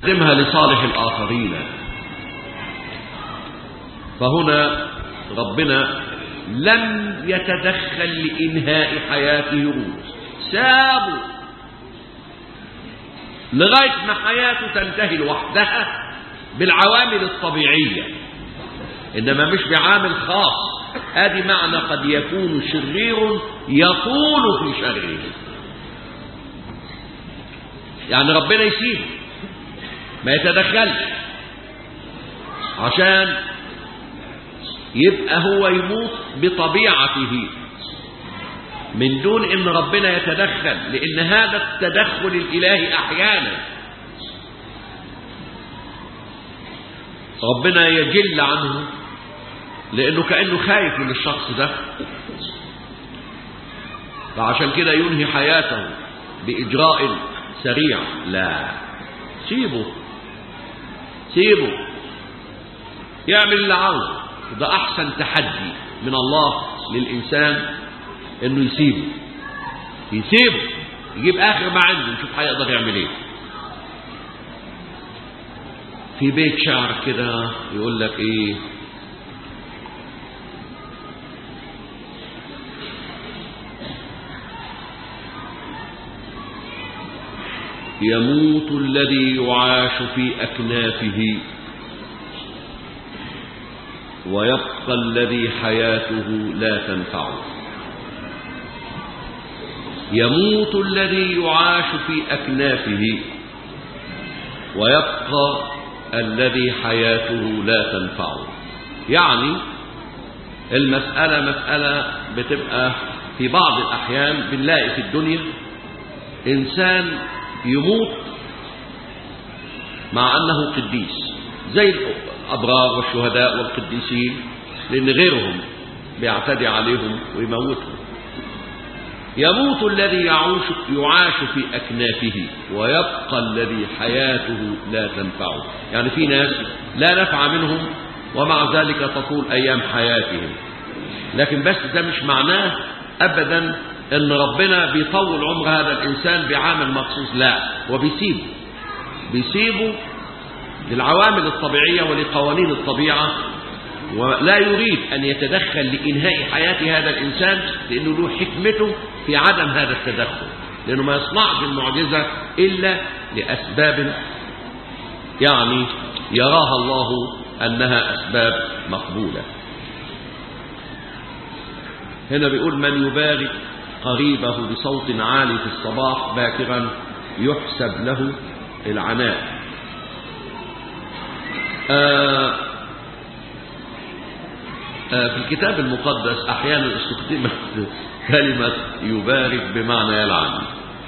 يستخدمها لصالح الآخرين فهنا ربنا لم يتدخل لإنهاء حياة يونس سابه لغاية ما حياته تنتهي لوحدها بالعوامل الطبيعية إنما مش بعامل خاص ادي معنى قد يكون شرير يطول في شره يعني ربنا يسيبه ما يتدخلش عشان يبقى هو يموت بطبيعته من دون ان ربنا يتدخل لان هذا التدخل الالهي احيانا ربنا يجل عنه لانه كانه خايف من الشخص ده فعشان كده ينهي حياته باجراء سريع لا سيبه سيبه يعمل اللي عاوزه ده احسن تحدي من الله للانسان انه يسيبه يسيبه يجيب اخر ما عنده نشوف هيقدر يعمل ايه في بيت شعر كده يقول لك ايه يموت الذي يعاش في أكنافه ويبقى الذي حياته لا تنفعه يموت الذي يعاش في أكنافه ويبقى الذي حياته لا تنفعه يعني المسألة مسألة بتبقى في بعض الأحيان بنلاقي في الدنيا إنسان يموت مع أنه قديس زي الأبرار والشهداء والقديسين لأن غيرهم بيعتدي عليهم ويموتهم يموت الذي يعوش يعاش في أكنافه ويبقى الذي حياته لا تنفعه يعني في ناس لا نفع منهم ومع ذلك تطول أيام حياتهم لكن بس ده مش معناه أبدا ان ربنا بيطول عمر هذا الانسان بعامل مخصوص لا هو بيسيبه بيسيبه للعوامل الطبيعيه ولقوانين الطبيعه ولا يريد ان يتدخل لانهاء حياه هذا الانسان لانه له حكمته في عدم هذا التدخل لانه ما يصنعش المعجزه الا لاسباب يعني يراها الله انها اسباب مقبوله هنا بيقول من يبارك قريبه بصوت عالي في الصباح باكرا يحسب له العناء آآ آآ في الكتاب المقدس أحيانا استخدمت كلمة يبارك بمعنى يلعن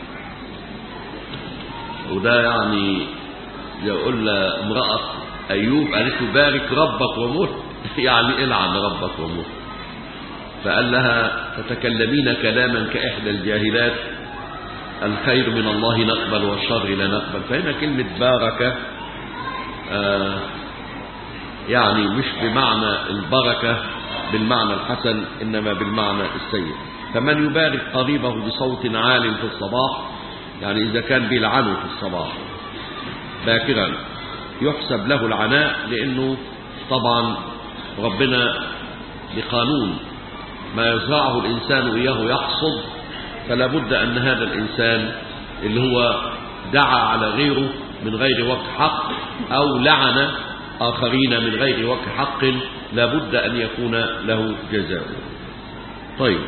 وده يعني يقول امرأة أيوب قالت له بارك ربك ومت يعني العن ربك ومت فقال لها تتكلمين كلاما كإحدى الجاهلات الخير من الله نقبل والشر لا نقبل فهنا كلمة باركة آه يعني مش بمعنى البركة بالمعنى الحسن إنما بالمعنى السيء فمن يبارك قريبه بصوت عال في الصباح يعني إذا كان بيلعنه في الصباح باكرا يحسب له العناء لأنه طبعا ربنا بقانون ما يزرعه الإنسان إياه يحصد فلا بد أن هذا الإنسان اللي هو دعا على غيره من غير وجه حق أو لعن آخرين من غير وجه حق لا بد أن يكون له جزاء طيب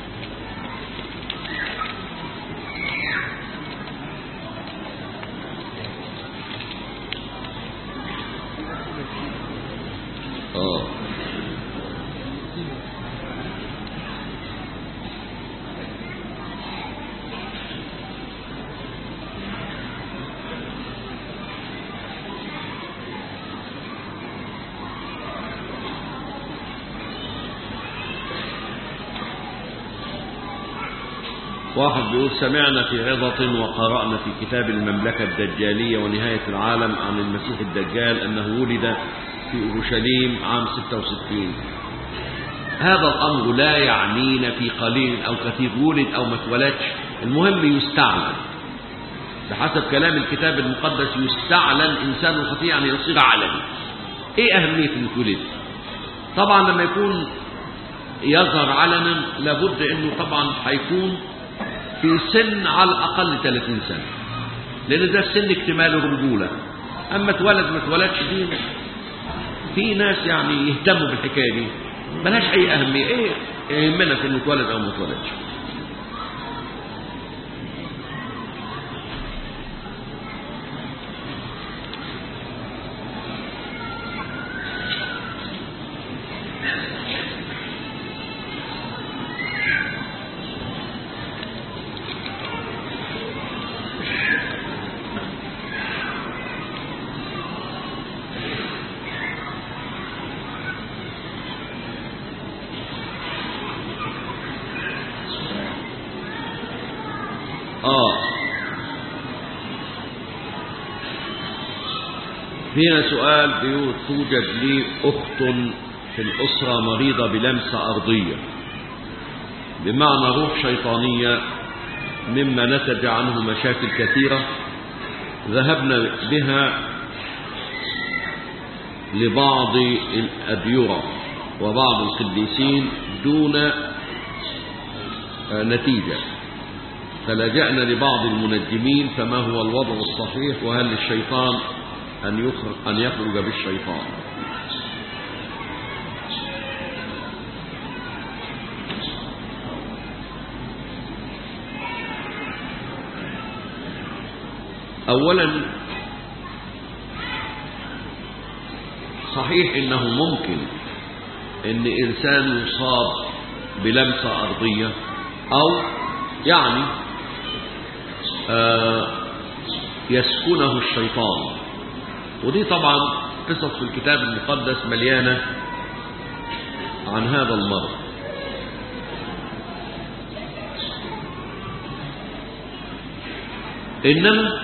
آه واحد بيقول سمعنا في عظة وقرأنا في كتاب المملكة الدجالية ونهاية العالم عن المسيح الدجال أنه ولد في أورشليم عام 66 هذا الأمر لا يعنينا في قليل أو كثير ولد أو ما اتولدش المهم يستعمل بحسب كلام الكتاب المقدس يستعلن إنسان الخطية يعني يصير علني إيه أهمية إنه يتولد طبعا لما يكون يظهر علنا لابد انه طبعا هيكون في سن على الاقل 30 سنه لان ده سن اكتمال الرجوله اما اتولد ما اتولدش دي في ناس يعني يهتموا بالحكايه دي ملهاش اي اهميه ايه يهمنا في انه اتولد او ما اتولدش آه هنا سؤال بيقول توجد لي أخت في الأسرة مريضة بلمسة أرضية بمعنى روح شيطانية مما نتج عنه مشاكل كثيرة ذهبنا بها لبعض الأديرة وبعض القديسين دون نتيجة فلجأنا لبعض المنجمين فما هو الوضع الصحيح وهل للشيطان أن يخرج, أن يخرج بالشيطان أولا صحيح إنه ممكن إن إنسان يصاب بلمسة أرضية أو يعني آه يسكنه الشيطان ودي طبعا قصص في الكتاب المقدس مليانة عن هذا المرض إنما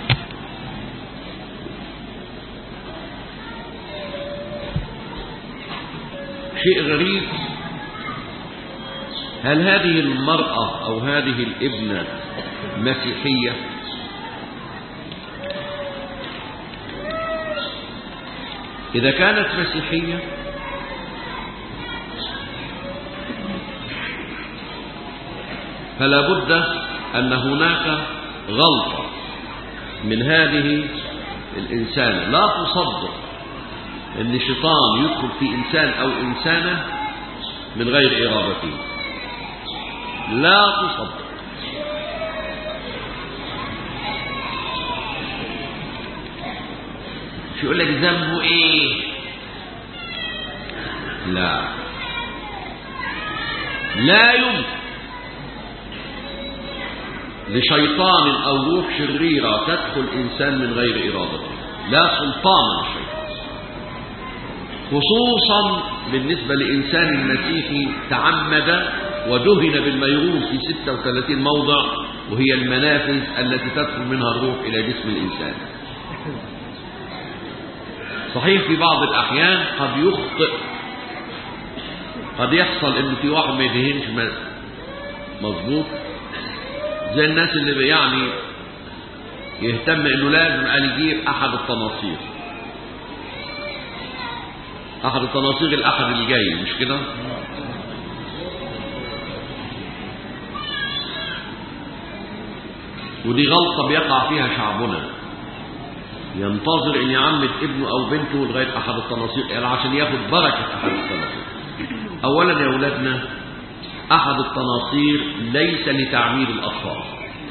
شيء غريب هل هذه المرأة أو هذه الابنة مسيحية إذا كانت مسيحية فلا بد أن هناك غلطة من هذه الإنسانة لا تصدق أن الشيطان يدخل في إنسان أو إنسانة من غير إرادته لا تصدق شو يقول لك ذنبه ايه لا لا يمكن لشيطان او روح شريرة تدخل انسان من غير ارادته لا سلطان للشيطان خصوصا بالنسبة لإنسان مسيحي تعمد ودهن بالميرون في 36 موضع وهي المنافذ التي تدخل منها الروح إلى جسم الإنسان صحيح في بعض الأحيان قد يخطئ قد يحصل إن في واحد ما يدهنش مظبوط زي الناس اللي يعني يهتم إنه لازم قال يجيب أحد التناصير أحد التناصير الأحد الجاي مش كده ودي غلطة بيقع فيها شعبنا ينتظر ان يعمد ابنه او بنته لغاية احد التناصير يعني عشان ياخد بركة احد التناصير اولا يا اولادنا احد التناصير ليس لتعميد الاطفال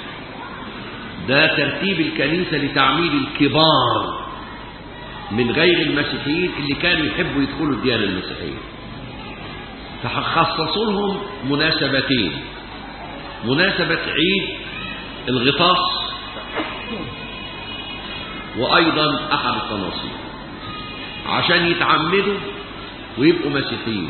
ده ترتيب الكنيسة لتعميد الكبار من غير المسيحيين اللي كانوا يحبوا يدخلوا الديانة المسيحية فخصصوا لهم مناسبتين مناسبة عيد الغطاس وأيضا أحد التناصير عشان يتعمدوا ويبقوا مسيحيين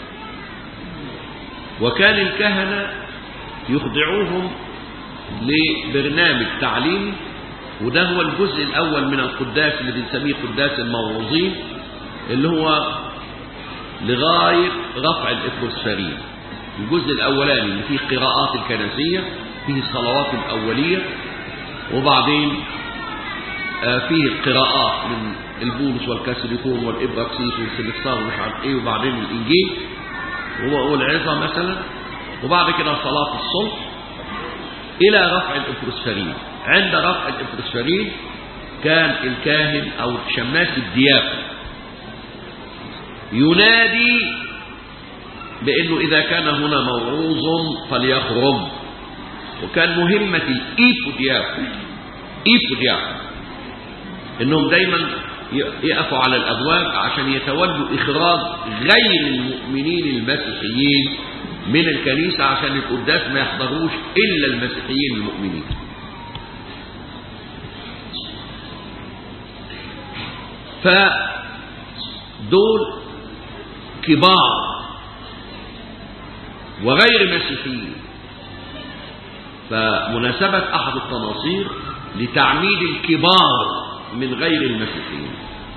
وكان الكهنة يخضعوهم لبرنامج تعليمي وده هو الجزء الأول من القداس اللي بنسميه قداس الموعوظين اللي هو لغاية رفع الإفروسفرين الجزء الأولاني اللي فيه قراءات الكنسية فيه الصلوات الأولية وبعدين آه فيه قراءات من البولس والكاثوليكون والإبراكسيس والسلسار ومش عارف ايه وبعدين الإنجيل والعظة مثلا وبعد كده صلاة الصبح إلى رفع الإفرسفرين عند رفع الإفرسفرين كان الكاهن أو الشماس الدياقن ينادي بأنه إذا كان هنا موعوظ فليخرج وكان مهمة الإيفودياقن إيفودياقن إنهم دايما يقفوا على الأبواب عشان يتولوا إخراج غير المؤمنين المسيحيين من الكنيسة عشان القداس ما يحضروش إلا المسيحيين المؤمنين فدول كبار وغير مسيحيين فمناسبة أحد التناصير لتعميد الكبار من غير المسيحيين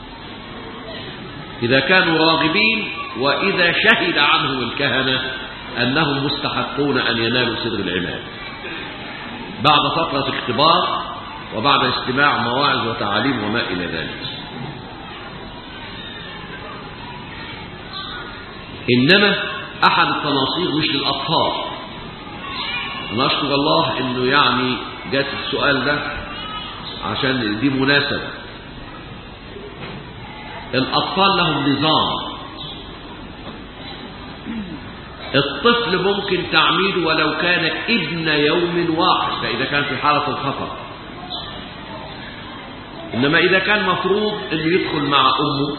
إذا كانوا راغبين وإذا شهد عنهم الكهنة أنهم مستحقون أن ينالوا سر العماد بعد فترة اختبار وبعد استماع مواعظ وتعاليم وما إلى ذلك إنما أحد التناصير مش للأطفال أنا أشكر الله إنه يعني جات السؤال ده عشان دي مناسبة الأطفال لهم نظام الطفل ممكن تعميده ولو كان ابن يوم واحد ده إذا كان في حالة الخطر إنما إذا كان مفروض أنه يدخل مع أمه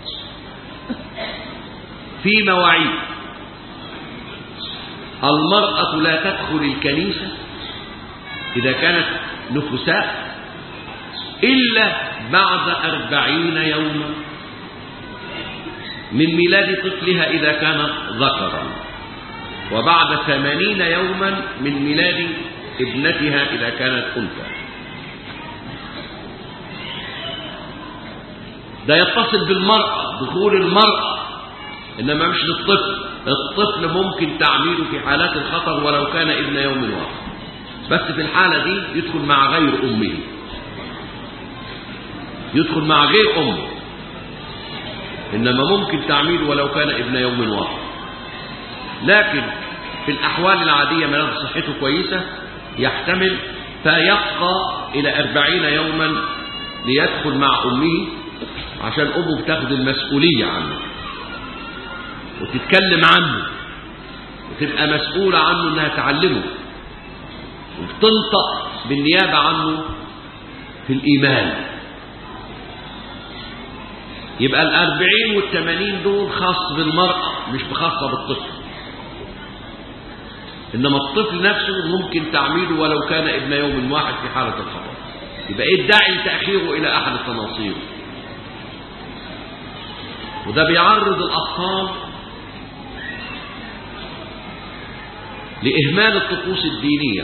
في مواعيد المرأة لا تدخل الكنيسة إذا كانت نفساء إلا بعد أربعين يوما من ميلاد طفلها إذا كان ذكرا وبعد ثمانين يوما من ميلاد ابنتها إذا كانت أنثى ده يتصل بالمرأة دخول المرأة إنما مش للطفل الطفل ممكن تعميله في حالات الخطر ولو كان ابن يوم واحد بس في الحالة دي يدخل مع غير أمه يدخل مع غير أمه إنما ممكن تعميله ولو كان ابن يوم واحد لكن في الأحوال العادية ما دام صحته كويسة يحتمل فيبقى إلى أربعين يوما ليدخل مع أمه عشان أمه بتاخد المسؤولية عنه وتتكلم عنه وتبقى مسؤولة عنه انها تعلمه وبتنطق بالنيابة عنه في الإيمان يبقى الأربعين والثمانين دول خاص بالمرأة مش بخاصة بالطفل إنما الطفل نفسه ممكن تعميله ولو كان ابن يوم واحد في حالة الخطر يبقى إيه الداعي لتأخيره إلى أحد التناصير وده بيعرض الأطفال لإهمال الطقوس الدينية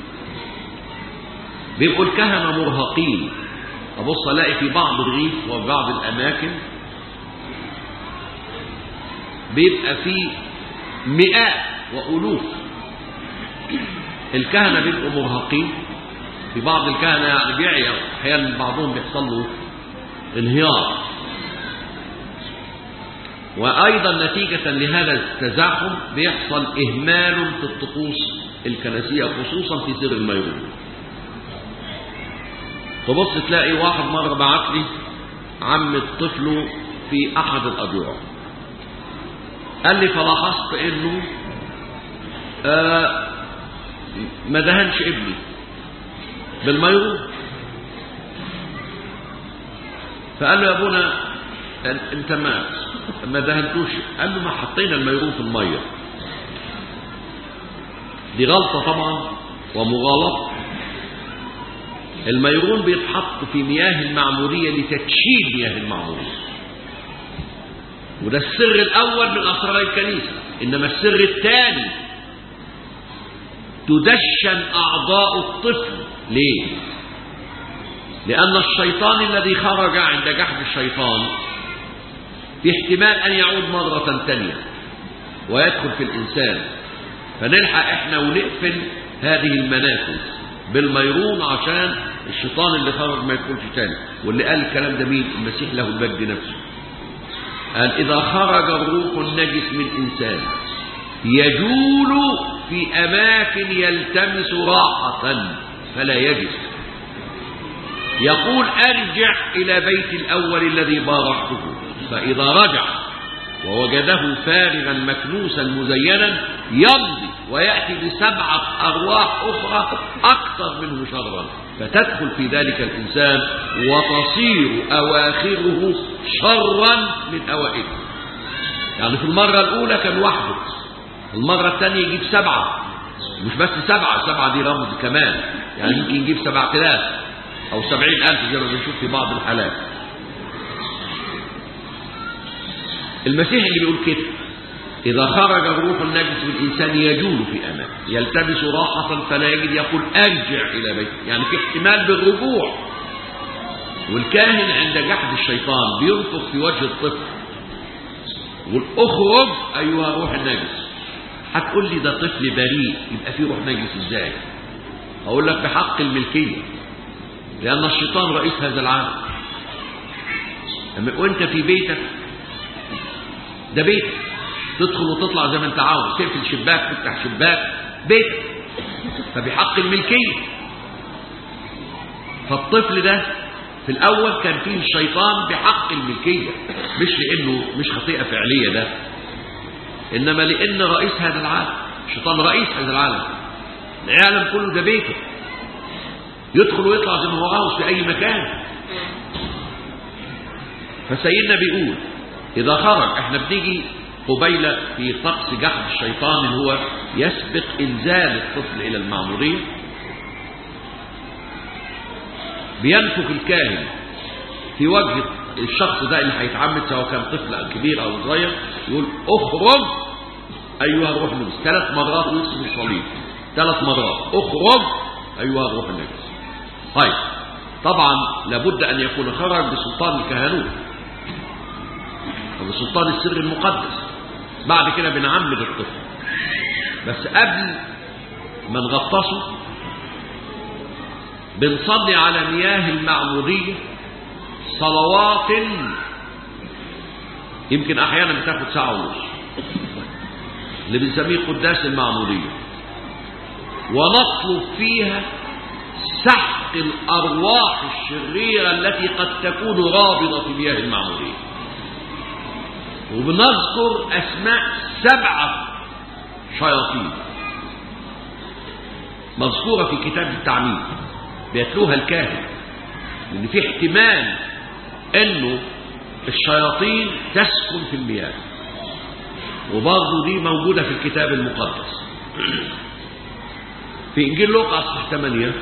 بيبقوا الكهنة مرهقين أبص ألاقي في بعض الريف وبعض الأماكن بيبقى في مئات وألوف الكهنة بيبقوا مرهقين في بعض الكهنة يعني بيعيا أحيانا بعضهم بيحصل له انهيار وأيضا نتيجة لهذا التزاحم بيحصل إهمال في الطقوس الكنسية خصوصا في سر الميرون تبص تلاقي واحد مرة بعت لي عم طفله في أحد الأدوار قال لي فلاحظت إنه آه ما دهنش ابني بالميرون فقال له يا ابونا انت ما ما دهنتوش قال له ما حطينا الميرون في الميه دي غلطه طبعا ومغالطه الميرون بيتحط في مياه المعموريه لتدشين مياه المعموريه وده السر الاول من اسرار الكنيسه انما السر الثاني تدشن اعضاء الطفل ليه لان الشيطان الذي خرج عند جحد الشيطان في احتمال أن يعود مرة ثانية ويدخل في الإنسان فنلحق إحنا ونقفل هذه المنافذ بالميرون عشان الشيطان اللي خرج ما يدخلش تاني واللي قال الكلام ده مين المسيح له المجد نفسه قال إذا خرج الروح النجس من إنسان يجول في أماكن يلتمس راحة فلا يجد يقول أرجع إلى بيت الأول الذي باركته فإذا رجع ووجده فارغا مكنوسا مزينا يمضي ويأتي بسبعة أرواح أخرى أكثر منه شرا فتدخل في ذلك الإنسان وتصير أواخره شرا من أوائله يعني في المرة الأولى كان وحده المرة الثانية يجيب سبعة مش بس سبعة سبعة دي رمز كمان يعني يمكن يجيب سبعة آلاف أو سبعين ألف زي ما بنشوف في بعض الحالات المسيح اللي بيقول كده إذا خرج الروح النجس من الإنسان يجول في أمان يلتمس راحة فلا يجد يقول أرجع إلى بيتي يعني في احتمال بالرجوع والكاهن عند جحد الشيطان بينفخ في وجه الطفل يقول اخرج أيها الروح النجس هتقول لي ده طفل بريء يبقى فيه روح نجس ازاي أقول لك بحق الملكية لأن الشيطان رئيس هذا العالم وانت في بيتك ده بيتك تدخل وتطلع زي ما انت عاوز تقفل شباك تفتح شباك بيتك فبحق الملكية فالطفل ده في الأول كان فيه الشيطان بحق الملكية مش لأنه مش خطيئة فعلية ده إنما لأن رئيس هذا العالم الشيطان رئيس هذا العالم العالم كله ده بيته يدخل ويطلع زي ما هو عاوز في أي مكان فسيدنا بيقول إذا خرج احنا بنيجي قبيلة في طقس جحد الشيطان اللي هو يسبق إنزال الطفل إلى المعمودية بينفخ الكاهن في وجه الشخص ده اللي هيتعمد سواء كان طفل أو كبير أو صغير يقول اخرج أيها الروح النجس ثلاث مرات ويرسم الصليب ثلاث مرات اخرج أيها الروح النجس طيب طبعا لابد أن يكون خرج بسلطان الكهنوت وبسلطان السر المقدس بعد كده بنعمد الطفل بس قبل ما نغطسه بنصلي على مياه المعمودية صلوات يمكن أحيانا بتاخد ساعة ونص اللي بنسميه قداس المعمودية ونطلب فيها سحق الأرواح الشريرة التي قد تكون رابضة في مياه المعمودية وبنذكر أسماء سبعة شياطين مذكورة في كتاب التعميد بيتلوها الكاهن لأن في احتمال أنه الشياطين تسكن في المياه وبرضه دي موجودة في الكتاب المقدس في إنجيل لوقا أصحاح 8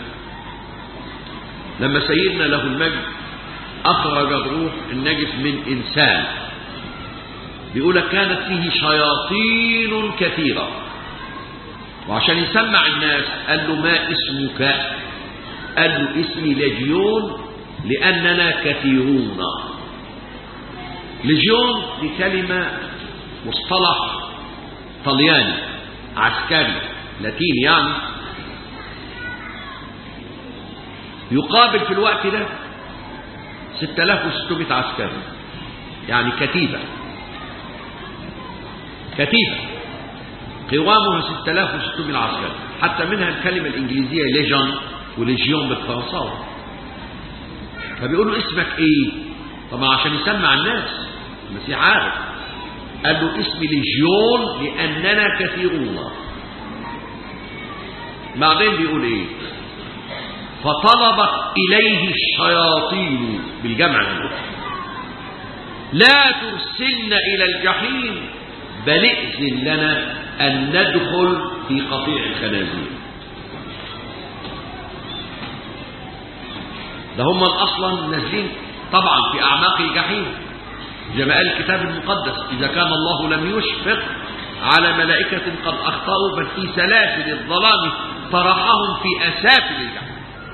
لما سيدنا له المجد أخرج الروح النجس من إنسان بيقول كانت فيه شياطين كثيرة وعشان يسمع الناس قال له ما اسمك قال له اسمي لجيون لأننا كثيرون لجيون دي كلمة مصطلح طلياني عسكري لاتيني يعني يقابل في الوقت ده 6600 عسكري يعني كتيبة كتيبة قوامها 6600 عسكري حتى منها الكلمة الإنجليزية ليجون وليجيون بالفرنساوي فبيقولوا اسمك ايه طبعا عشان يسمع الناس المسيح عارف قال له اسمي ليجيون لأننا كثيرون بعدين بيقول ايه فطلبت إليه الشياطين بالجمع لا ترسلن إلى الجحيم بل ائذن لنا أن ندخل في قطيع الخنازير ده هم اصلا نازلين طبعا في اعماق الجحيم زي ما قال الكتاب المقدس اذا كان الله لم يشفق على ملائكة قد اخطأوا بل في سلاسل الظلام طرحهم في اسافل الجحيم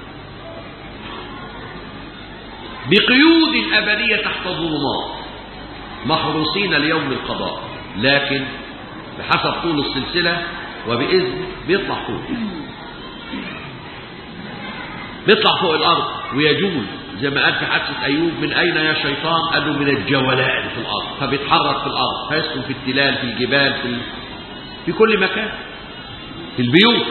بقيود ابدية تحت الظلمات محروسين ليوم القضاء لكن بحسب طول السلسلة وبإذن بيطلع فوق بيطلع فوق الأرض ويجول زي ما قال في حادثة أيوب من أين يا شيطان قال له من الجولان في الأرض فبيتحرك في الأرض فيسكن في التلال في الجبال في, ال... في كل مكان في البيوت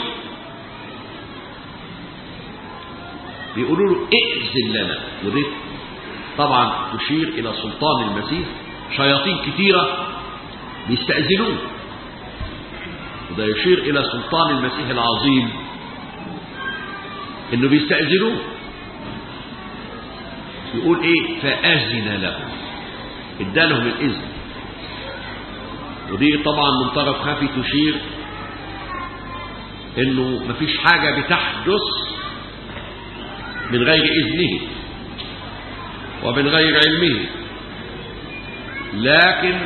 بيقولوا له ائذن لنا ودي طبعا تشير إلى سلطان المسيح شياطين كثيرة بيستأذنوه وده يشير إلى سلطان المسيح العظيم إنه بيستأذنوه يقول إيه فأذن لهم ادالهم الإذن ودي طبعا من طرف خفي تشير إنه مفيش حاجة بتحدث من غير إذنه ومن غير علمه لكن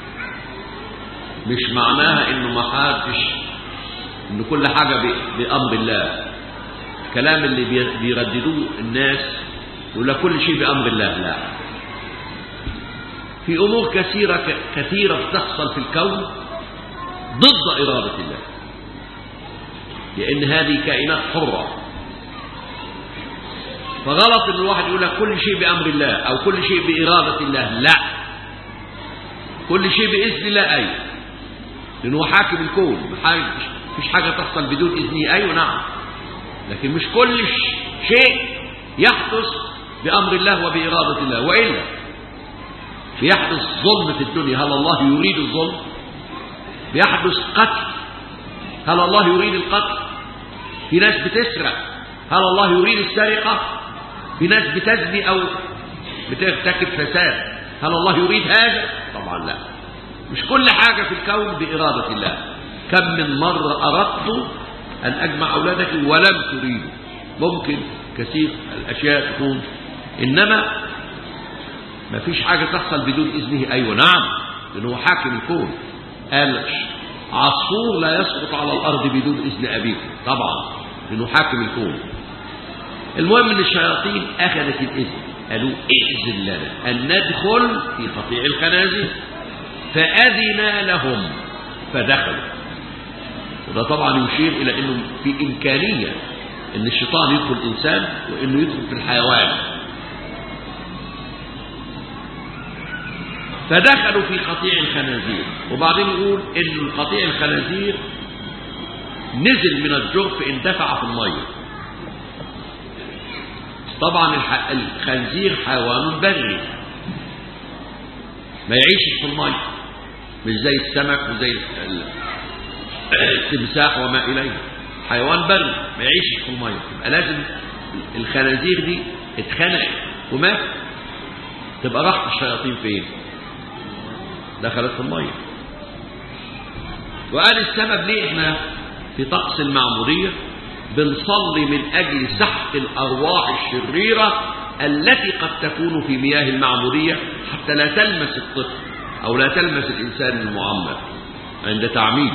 مش معناها انه ما حدش ان كل حاجة بأمر الله الكلام اللي بيرددوه الناس يقول لك كل شيء بأمر الله لا في أمور كثيرة كثيرة بتحصل في الكون ضد إرادة الله لأن هذه كائنات حرة فغلط ان الواحد يقول لك كل شيء بأمر الله أو كل شيء بإرادة الله لا كل شيء بإذن الله أيوه لأنه حاكم الكون مفيش حاجة تحصل بدون إذنه أيوه نعم لكن مش كل شيء يحدث بأمر الله وبإرادة الله وإلا بيحدث ظلم في الدنيا هل الله يريد الظلم بيحدث قتل هل الله يريد القتل في ناس بتسرق هل الله يريد السرقة في ناس بتزني أو بترتكب فساد هل الله يريد هذا طبعا لا مش كل حاجة في الكون بإرادة الله كم من مرة أردت أن أجمع أولادك ولم تريد ممكن كثير الأشياء تكون إنما ما فيش حاجة تحصل بدون إذنه أيوة نعم لأنه حاكم الكون قال عصفور لا يسقط على الأرض بدون إذن أبيكم طبعا لأنه حاكم الكون المهم أن الشياطين أخذت الإذن قالوا ائذن لنا أن ندخل في قطيع الخنازير فأذن لهم فدخلوا وده طبعا يشير إلى أنه في إمكانية أن الشيطان يدخل الإنسان وأنه يدخل في الحيوان فدخلوا في قطيع الخنازير وبعدين يقول أن قطيع الخنازير نزل من الجرف اندفع في المية طبعا الخنزير حيوان بري ما يعيشش في المية مش زي السمك وزي التمساح وما إليه حيوان بري ما يعيشش في المية يبقى لازم الخنازير دي اتخنقت ومات تبقى راحت الشياطين فين دخلت في المية وقال السبب ليه احنا في طقس المعمودية بنصلي من أجل سحق الأرواح الشريرة التي قد تكون في مياه المعمودية حتى لا تلمس الطفل أو لا تلمس الإنسان المعمر عند تعميده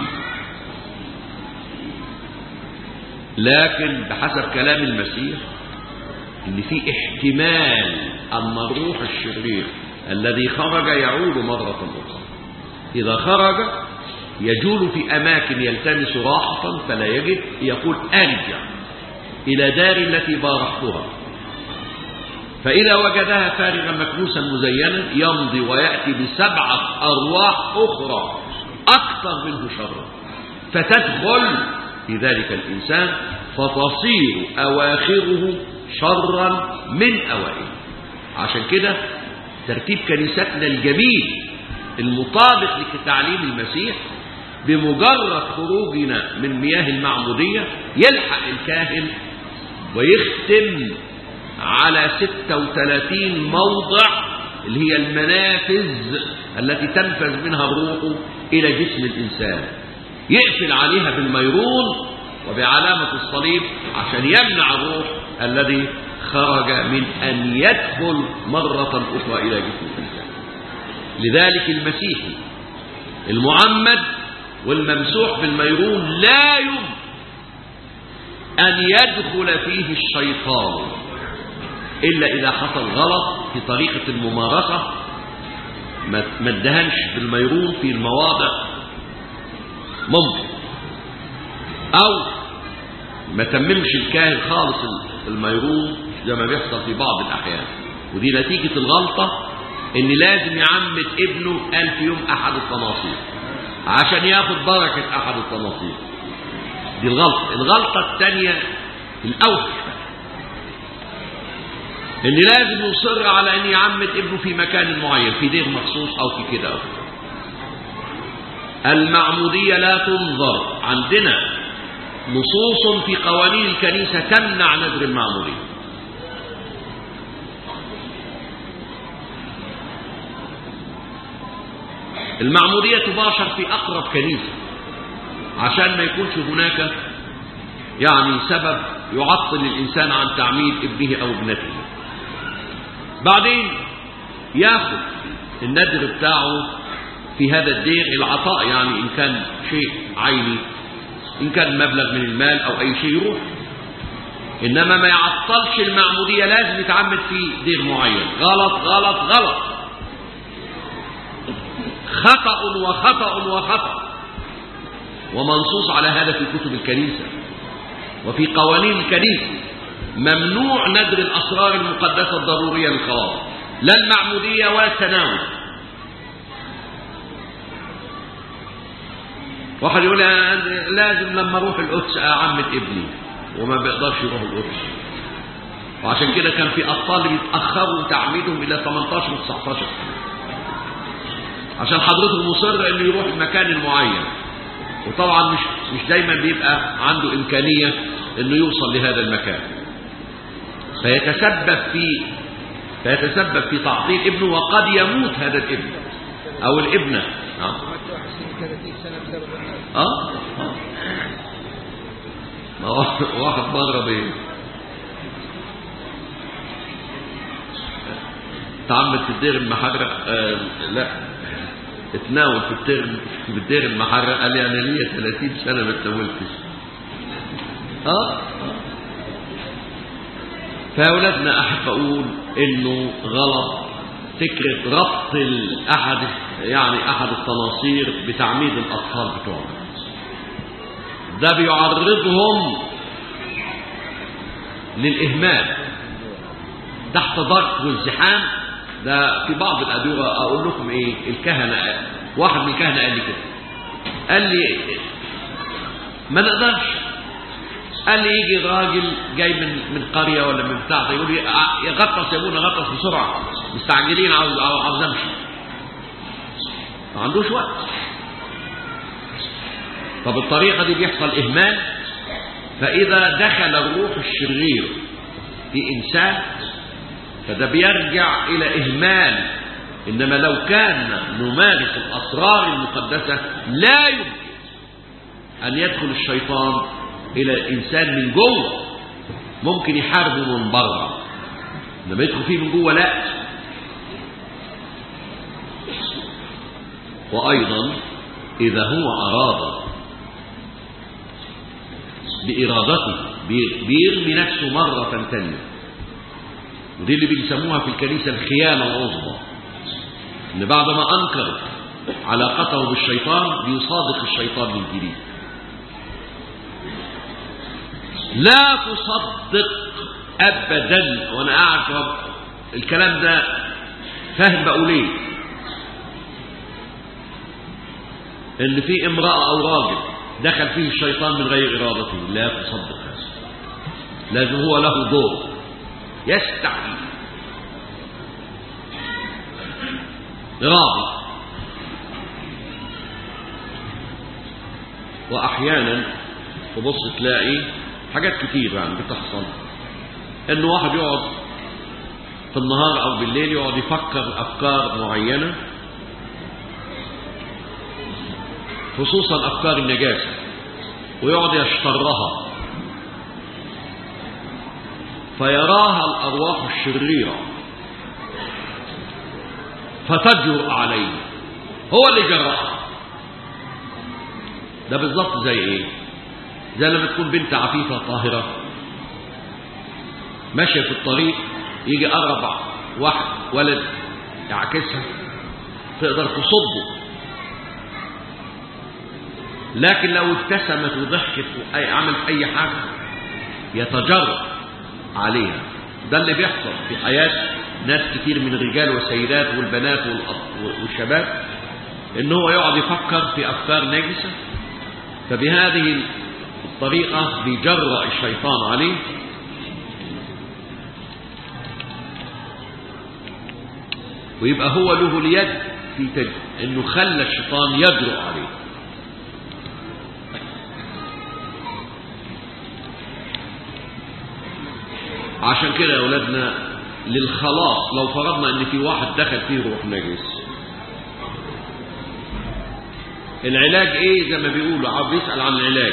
لكن بحسب كلام المسيح ان في احتمال ان الروح الشرير الذي خرج يعود مرة أخرى إذا خرج يجول في أماكن يلتمس راحة فلا يجد يقول أرجع إلى دار التي باركتها فإذا وجدها فارغا مكنوسا مزينا يمضي ويأتي بسبعة أرواح أخرى أكثر منه شرا فتدخل في ذلك الإنسان فتصير أواخره شرا من أوائله عشان كده ترتيب كنيستنا الجميل المطابق لتعليم المسيح بمجرد خروجنا من مياه المعمودية يلحق الكاهن ويختم على 36 موضع اللي هي المنافذ التي تنفذ منها الروح إلى جسم الإنسان يقفل عليها بالميرون وبعلامة الصليب عشان يمنع الروح الذي خرج من أن يدخل مرة أخرى إلى جسم الإنسان لذلك المسيحي المعمد والممسوح بالميرون لا يمكن أن يدخل فيه الشيطان إلا إذا حصل غلط في طريقة الممارسة ما ادهنش بالميرون في المواضع ممكن أو ما تممش الكاهن خالص الميروم زي ما بيحصل في بعض الأحيان ودي نتيجة الغلطة إن لازم يعمد ابنه ألف يوم أحد التناصير عشان ياخد بركة أحد التناصير دي الغلطة الغلطة الثانية الأوسع إن لازم يصر على إن يعمد ابنه في مكان معين في دير مخصوص أو في كده أو كده المعمودية لا تنظر عندنا نصوص في قوانين الكنيسة تمنع نذر المعمودية المعمودية تباشر في أقرب كنيسة عشان ما يكونش هناك يعني سبب يعطل الإنسان عن تعميد ابنه أو ابنته بعدين ياخد النذر بتاعه في هذا الدير العطاء يعني إن كان شيء عيني إن كان مبلغ من المال أو أي شيء يروح إنما ما يعطلش المعمودية لازم يتعمد في دير معين غلط غلط غلط خطأ وخطأ وخطأ ومنصوص على هذا في كتب الكنيسة وفي قوانين الكنيسة ممنوع ندر الأسرار المقدسة الضرورية للخلاص لا المعمودية ولا التناول واحد يقول لازم لما اروح القدس اعمد ابني وما بيقدرش يروح القدس وعشان كده كان في اطفال بيتاخروا تعميدهم الى 18 و 19 سنه عشان حضرته مصر انه يروح المكان المعين وطبعا مش مش دايما بيبقى عنده امكانيه انه يوصل لهذا المكان فيتسبب في فيتسبب في تعطيل ابنه وقد يموت هذا الابن او الابنه اه اه ما واحد مره بيه تعمد في الدير المحرق آه لا اتناول في الدير في الدير المحرق قال لي انا ليا 30 سنه ما اتناولتش اه فاولادنا احب اقول انه غلط فكره ربط احد يعني احد التناصير بتعميد الاطفال بتوعنا ده بيعرضهم للاهمال تحت ضغط والزحام ده في بعض الادويه اقول لكم ايه الكهنه واحد من الكهنه قال لي كده قال لي ما نقدرش قال لي يجي راجل جاي من من قريه ولا من بتاع يقول لي يغطس يا ابونا غطس بسرعه مستعجلين عاوز عاوز امشي ما عندوش وقت فبالطريقه دي بيحصل اهمال فاذا دخل الروح الشرير في انسان فده بيرجع الى اهمال انما لو كان نمارس الاسرار المقدسه لا يمكن ان يدخل الشيطان الى الانسان من جوه ممكن يحاربه من بره لما يدخل فيه من جوه لا وايضا اذا هو اراد بارادته بيرمي نفسه مره ثانيه ودي اللي بيسموها في الكنيسه الخيانه العظمى ان بعد ما انكر علاقته بالشيطان بيصادق الشيطان من جديد لا تصدق ابدا وانا قاعد الكلام ده فاهم بقول ايه ان في امراه او راجل دخل فيه الشيطان من غير ارادته لا تصدق هذا لازم هو له دور يستحي راضي واحيانا تبص تلاقي حاجات كتير يعني بتحصل انه واحد يقعد في النهار او بالليل يقعد يفكر افكار معينه خصوصا افكار النجاسه ويقعد يشترها فيراها الارواح الشريره فتجرؤ عليه هو اللي جرأها ده بالظبط زي ايه زي لما تكون بنت عفيفه طاهره ماشيه في الطريق يجي قرب واحد ولد يعكسها تقدر تصده لكن لو ابتسمت وضحكت وعملت اي حاجه يتجرأ عليها ده اللي بيحصل في حياة ناس كتير من الرجال والسيدات والبنات والأط- والشباب ان هو يقعد يفكر في افكار نجسة فبهذه الطريقة بيجرأ الشيطان عليه ويبقى هو له اليد في تج... انه خلى الشيطان يجرؤ عليه عشان كده يا اولادنا للخلاص لو فرضنا ان في واحد دخل فيه روح نجس العلاج ايه زي ما بيقولوا عاوز يسال عن العلاج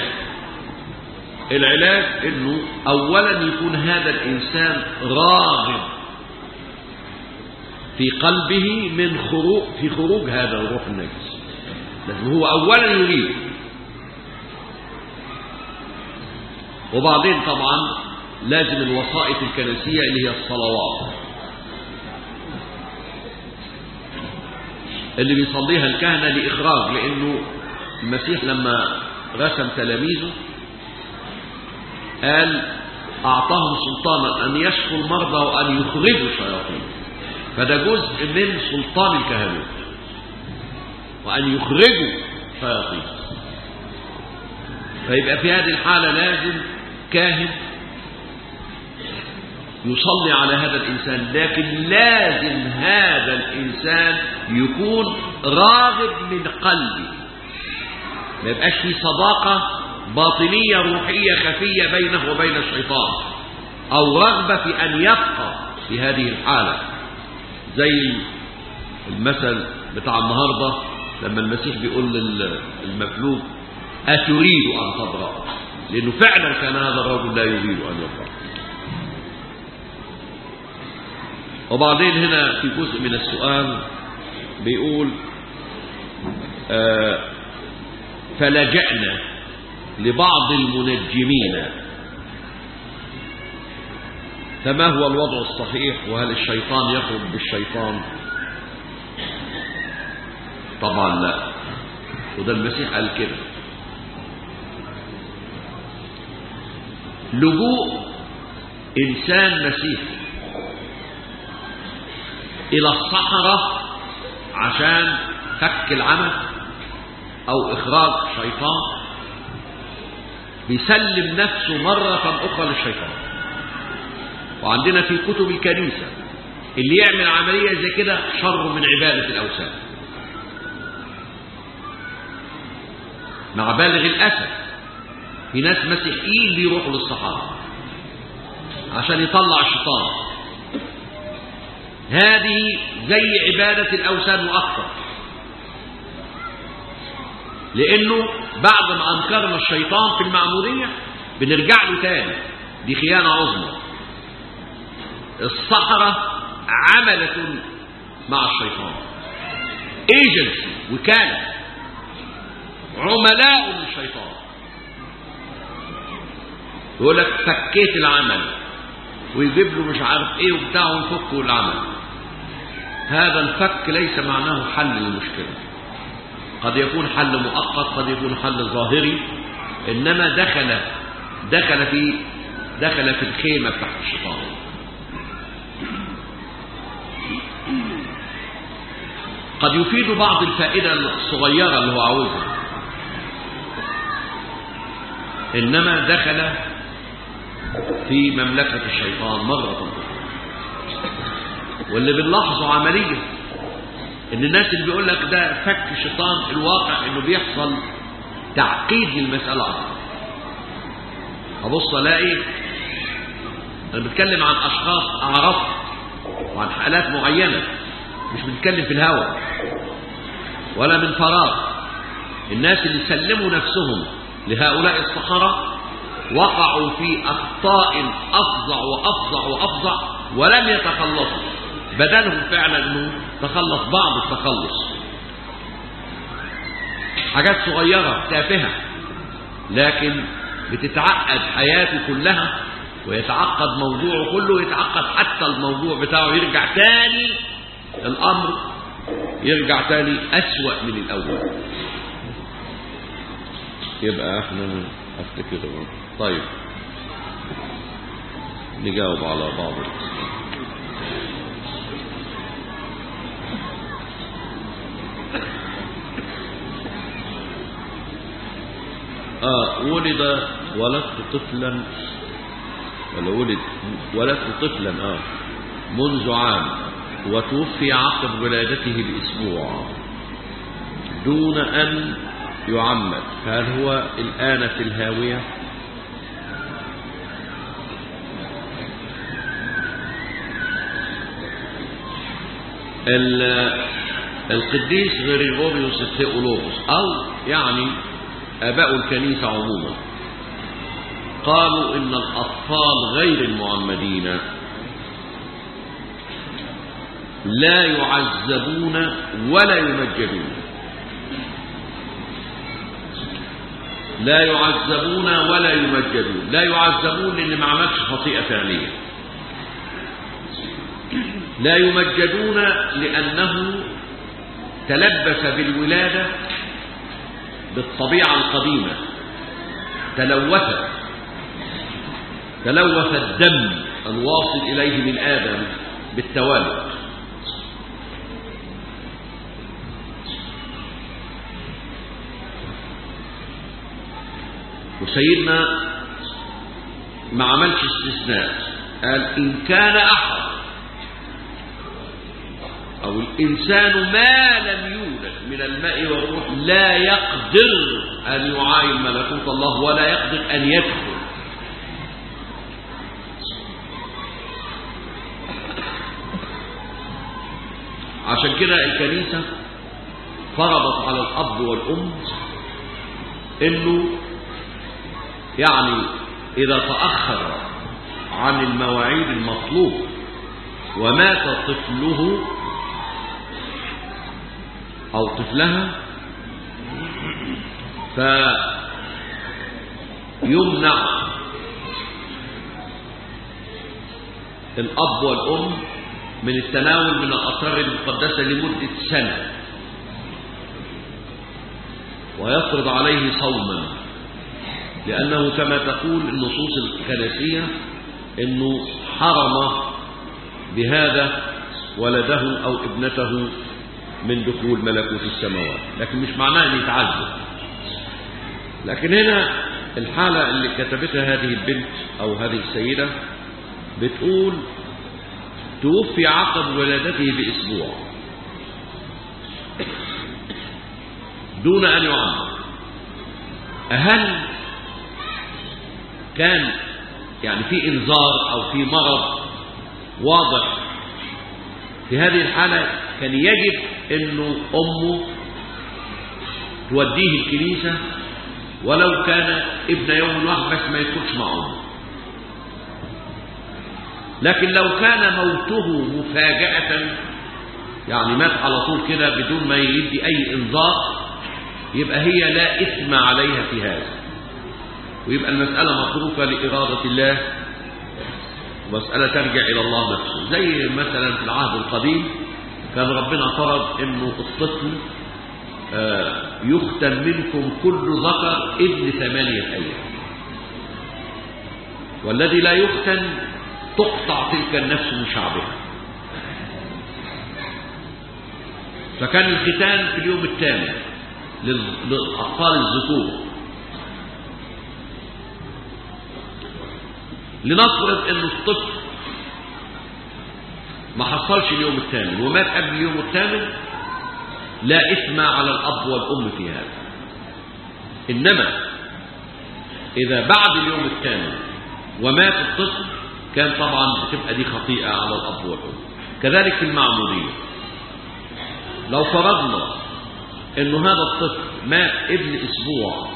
العلاج انه اولا يكون هذا الانسان راغب في قلبه من خروج في خروج هذا الروح النجس لازم هو اولا يريد وبعدين طبعا لازم الوسائط الكنسيه اللي هي الصلوات اللي بيصليها الكهنه لاخراج لانه المسيح لما رسم تلاميذه قال اعطاهم سلطانا ان يشفوا المرضى وان يخرجوا الشياطين فده جزء من سلطان الكهنوت وأن يخرجوا شياطين فيبقى في هذه الحالة لازم كاهن يصلي على هذا الإنسان لكن لازم هذا الإنسان يكون راغب من قلبه ما يبقاش في صداقة باطنية روحية خفية بينه وبين الشيطان أو رغبة في أن يبقى في هذه الحالة زي المثل بتاع النهاردة لما المسيح بيقول للمفلوج أتريد أن تبرأ لأنه فعلا كان هذا الرجل لا يريد أن يبرأ وبعدين هنا في جزء من السؤال بيقول آه فلجأنا لبعض المنجمين فما هو الوضع الصحيح وهل الشيطان يخرج بالشيطان طبعا لا وده المسيح قال كده لجوء انسان مسيحي الى الصحراء عشان فك العمل او اخراج شيطان بيسلم نفسه مرة اخرى للشيطان وعندنا في كتب الكنيسة اللي يعمل عملية زي كده شر من عبادة الأوثان مع بالغ الأسف في ناس مسيحيين بيروحوا للصحراء عشان يطلع الشيطان هذه زي عبادة الأوثان وأكثر لأنه بعد ما أنكرنا الشيطان في المعمودية بنرجع له تاني دي خيانة عظمى الصحراء عملة مع الشيطان ايجنسي وكالة عملاء للشيطان يقول لك فكيت العمل ويجيب له مش عارف ايه وبتاع ونفكه العمل هذا الفك ليس معناه حل للمشكلة قد يكون حل مؤقت قد يكون حل ظاهري انما دخل دخل في دخل في الخيمة تحت الشيطان قد يفيد بعض الفائدة الصغيرة اللي هو عاوزها إنما دخل في مملكة الشيطان مرة أخرى واللي بنلاحظه عمليا إن الناس اللي بيقول لك ده فك الشيطان الواقع إنه بيحصل تعقيد للمسألة أكثر أبص ألاقي أنا بتكلم عن أشخاص أعرف وعن حالات معينة مش بنتكلم في الهوى ولا من فراغ الناس اللي سلموا نفسهم لهؤلاء الصحراء وقعوا في أخطاء أفظع وأفظع وأفظع ولم يتخلصوا بدلهم فعلا أنه تخلص بعض التخلص حاجات صغيرة تافهة لكن بتتعقد حياته كلها ويتعقد موضوعه كله يتعقد حتى الموضوع بتاعه يرجع تاني الأمر يرجع تاني أسوأ من الأول يبقى احنا افتكر طيب نجاوب على بعض الأسئلة آه ولد ولدت طفلا ولا ولد ولدت طفلا آه منذ عام وتوفي عقب ولادته بأسبوع دون أن يعمد هل هو الآن في الهاوية القديس غريغوريوس الثيولوغوس أو يعني آباء الكنيسة عموما قالوا إن الأطفال غير المعمدين لا يعذبون ولا يمجدون لا يعذبون ولا يمجدون لا يعذبون لأن ما عملش خطيئة فعلية لا يمجدون لأنه تلبس بالولادة بالطبيعة القديمة تلوث تلوث الدم الواصل إليه من آدم بالتوالد وسيدنا ما عملش استثناء قال إن كان أحد أو الإنسان ما لم يولد من الماء والروح لا يقدر أن يعاين ملكوت الله ولا يقدر أن يدخل عشان كده الكنيسة فرضت على الأب والأم إنه يعني إذا تأخر عن المواعيد المطلوب ومات طفله أو طفلها فيمنع الأب والأم من التناول من الأسرار المقدسة لمدة سنة ويفرض عليه صوما لأنه كما تقول النصوص الكنسية أنه حرم بهذا ولده أو ابنته من دخول ملكوت السماوات لكن مش معناه أن يتعذب لكن هنا الحالة اللي كتبتها هذه البنت أو هذه السيدة بتقول توفي عقب ولادته بأسبوع دون أن يعمر هل كان يعني في انذار او في مرض واضح في هذه الحالة كان يجب انه امه توديه الكنيسة ولو كان ابن يوم واحد بس ما يدخلش مع امه لكن لو كان موته مفاجأة يعني مات على طول كده بدون ما يدي اي انذار يبقى هي لا اثم عليها في هذا ويبقى المسألة متروكة لإرادة الله مسألة ترجع إلى الله نفسه زي مثلا في العهد القديم كان ربنا فرض انه الطفل يختن منكم كل ذكر ابن ثمانية أيام والذي لا يختن تقطع تلك النفس من شعبها فكان الختان في اليوم الثامن للأطفال الذكور لنفرض ان الطفل ما حصلش اليوم الثامن ومات قبل اليوم الثامن لا إثم على الأب والأم في هذا إنما إذا بعد اليوم الثامن ومات الطفل كان طبعا بتبقى دي خطيئة على الأب والأم كذلك في المعمودية لو فرضنا انه هذا الطفل مات ابن اسبوع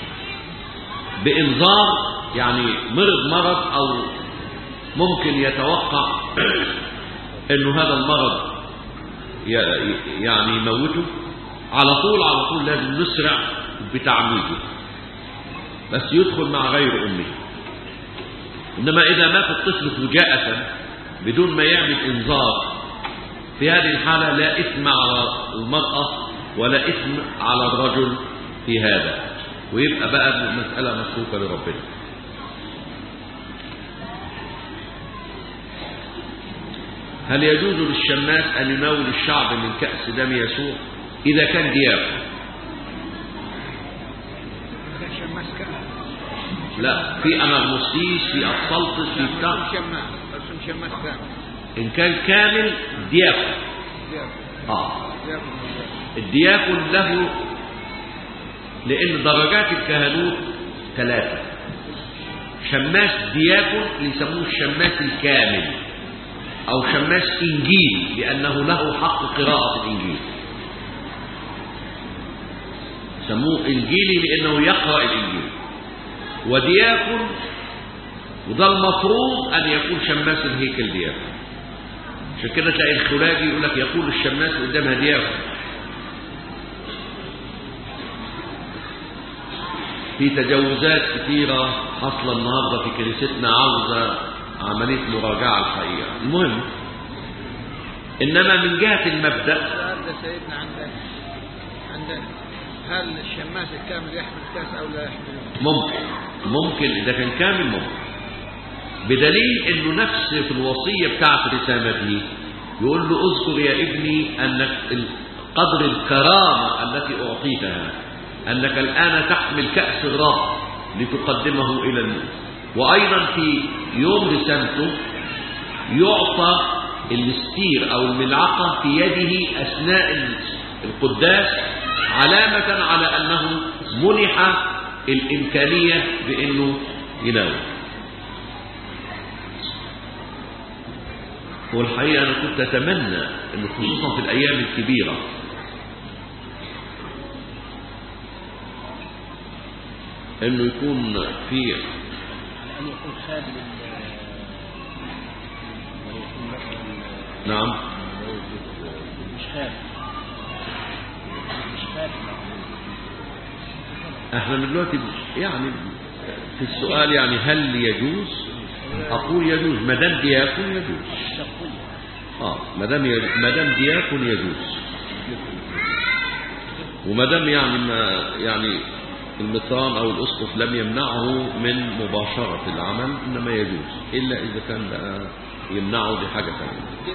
بانذار يعني مرض مرض او ممكن يتوقع انه هذا المرض يعني يموته على طول على طول لازم نسرع بتعميده بس يدخل مع غير امه انما اذا مات الطفل فجاءة بدون ما يعمل انذار في هذه الحالة لا اثم على المرأة ولا اثم على الرجل في هذا ويبقى بقى المسألة مسلوكة لربنا هل يجوز للشماس أن يناول الشعب من كأس دم يسوع إذا كان دياكون كان شماس كان لا في أمغنوسيس في أبسلطس في بتاع شماس بس شماس كان إن كان كامل دياكون زيادة آه زيادة الدياكون له لأن درجات الكهنوت ثلاثة شماس دياكون يسموه الشماس الكامل أو شماس إنجيلي لأنه له حق قراءة الإنجيل سموه إنجيلي لأنه يقرأ الإنجيل ودياكون وده المفروض أن يكون شماس الهيكل دياكون عشان كده تلاقي الخلاجي يقول لك يقول الشماس قدامها دياكون في تجاوزات كثيرة حصل النهاردة في كنيستنا عاوزة عملية مراجعة الحقيقة المهم إنما من جهة المبدأ السؤال ده سيدنا عندنا عندنا هل الشماس الكامل يحمل كاس او لا يحمله؟ ممكن ممكن إذا كان كامل ممكن بدليل أنه نفس في الوصية بتاعت رسالته يقول له اذكر يا ابني أنك ال- قدر الكرامة التي أعطيتها أنك الآن تحمل كأس الرب لتقدمه إلى الموت وأيضا في يوم رسالته يعطى المستير أو الملعقة في يده أثناء القداس علامة على أنه منح الإمكانية بأنه ينام والحقيقة أنا كنت أتمنى أنه خصوصا في الأيام الكبيرة أنه يكون في أن يكون خادم ال- ويكون مثلا نعم مش خادم مش خادم احنا من دلوقتي يعني في السؤال يعني هل يجوز اقول يجوز ما دام دياكون يجوز الشرقية اه ما دام ي- ما دام دياكون يجوز وما دام يعني ما يعني المطران او الاسقف لم يمنعه من مباشره العمل انما يجوز الا اذا كان بقى يمنعه دي حاجه ثانيه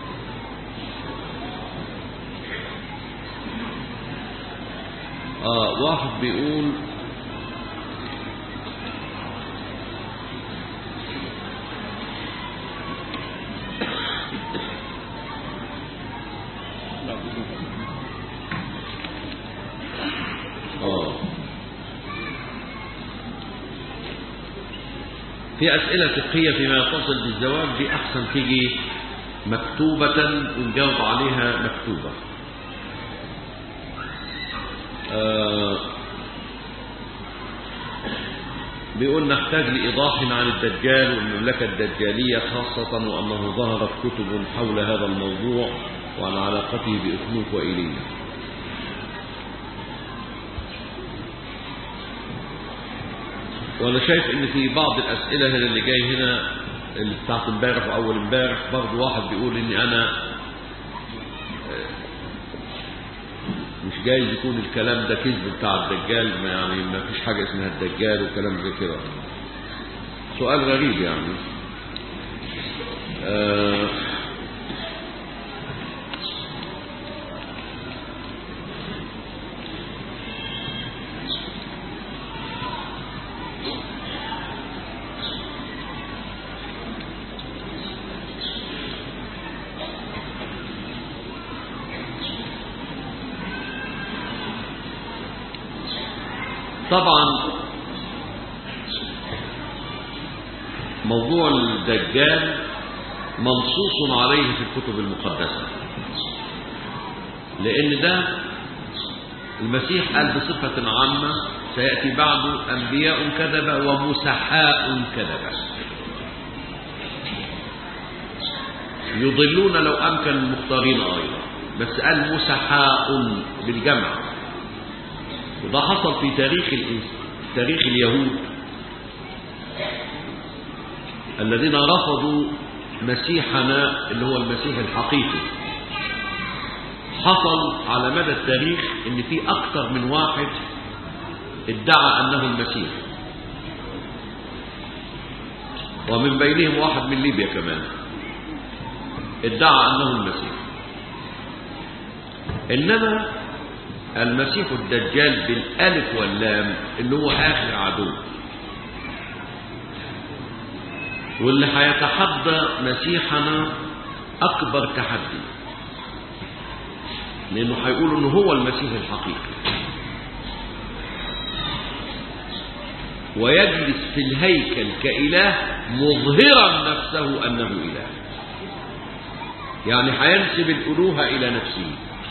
اه واحد بيقول اه في أسئلة فقهية فيما يتصل بالزواج دي أحسن تيجي مكتوبة ونجاوب عليها مكتوبة آه بيقول نحتاج لإيضاح عن الدجال والمملكة الدجالية خاصة وأنه ظهرت كتب حول هذا الموضوع وعن علاقته بأخنوك وإيليا وانا شايف ان في بعض الاسئله هنا اللي جاي هنا اللي بتاعت امبارح واول امبارح برضه واحد بيقول اني انا آه، مش جايز يكون الكلام ده كذب بتاع الدجال ما يعني ما فيش حاجه اسمها الدجال وكلام زي كده سؤال غريب يعني آه طبعا موضوع الدجال منصوص عليه في الكتب المقدسة لأن ده المسيح قال بصفة عامة سيأتي بعده أنبياء كذبة ومسحاء كذبة يضلون لو أمكن المختارين أيضا بس قال مسحاء بالجمع وده حصل في تاريخ الإنس- تاريخ اليهود الذين رفضوا مسيحنا اللي هو المسيح الحقيقي حصل على مدى التاريخ ان في اكثر من واحد ادعى انه المسيح ومن بينهم واحد من ليبيا كمان ادعى أنه المسيح إنما المسيح الدجال بالألف واللام اللي هو آخر عدو واللي هيتحدى مسيحنا أكبر تحدي لأنه هيقولوا إنه هو المسيح الحقيقي ويجلس في الهيكل كإله مظهرا نفسه أنه إله يعني هينسب الألوهة إلى نفسه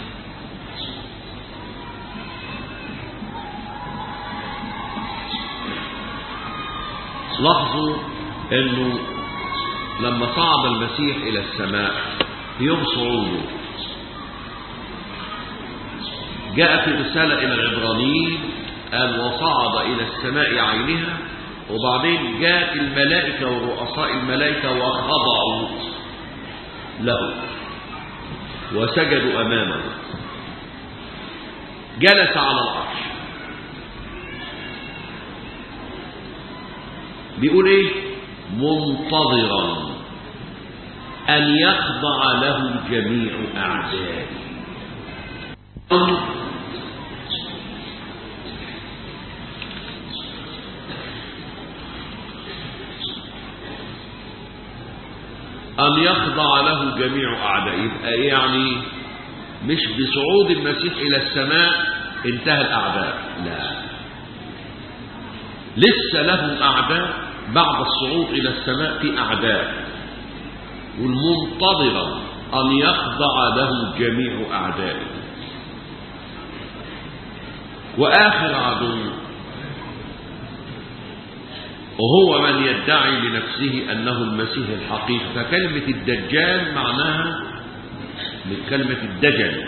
لاحظوا أنه لما صعد المسيح إلى السماء في يوم صعوده جاء في رسالة إلى العبرانيين قال وصعد إلى السماء عينها وبعدين جاءت الملائكة ورؤساء الملائكة وخضعوا له وسجدوا أمامه جلس على العرش بيقول ايه منتظرا أن يخضع له جميع أعدائه أن يخضع له جميع أعدائه يبقى يعني مش بصعود المسيح إلى السماء انتهى الأعداء لا لسه لهم أعداء بعد الصعود إلى السماء في أعداء والمنتظرا أن يخضع له جميع أعدائه وآخر عدو وهو من يدعي لنفسه أنه المسيح الحقيقي فكلمة الدجال معناها من كلمة الدجل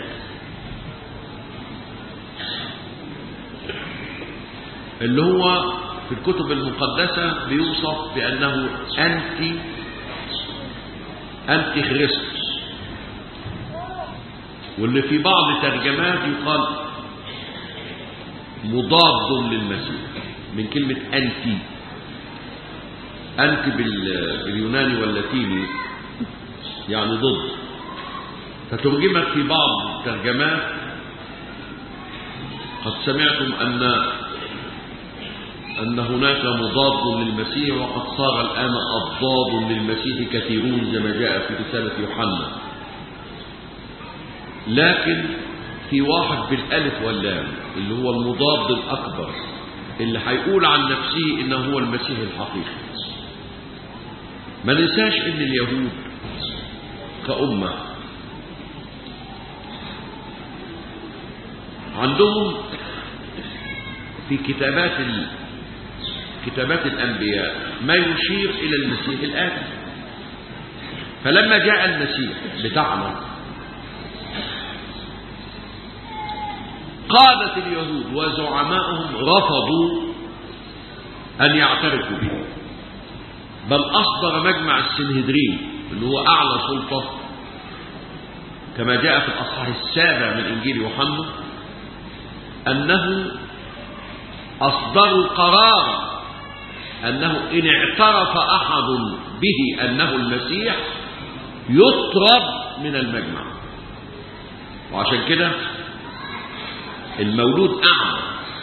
اللي هو في الكتب المقدسة بيوصف بأنه أنتي أنتي خريستوس واللي في بعض ترجمات يقال مضاد للمسيح من كلمة أنتي أنت باليوناني واللاتيني يعني ضد فترجمت في بعض الترجمات قد سمعتم أن أن هناك مضاد للمسيح وقد صار الآن أضداد للمسيح كثيرون زي ما جاء في رسالة يوحنا لكن في واحد بالألف واللام اللي هو المضاد الأكبر اللي هيقول عن نفسه إنه هو المسيح الحقيقي ما ننساش ان اليهود كأمة عندهم في كتابات ال... كتابات الأنبياء ما يشير إلى المسيح الآتي فلما جاء المسيح بتاعنا قادة اليهود وزعمائهم رفضوا أن يعترفوا به بل أصدر مجمع السنهدرين اللي هو أعلى سلطة كما جاء في الأصحاح السابع من إنجيل يوحنا أنه أصدروا قرارا أنه إن اعترف أحد به أنه المسيح يطرد من المجمع وعشان كده المولود أعمى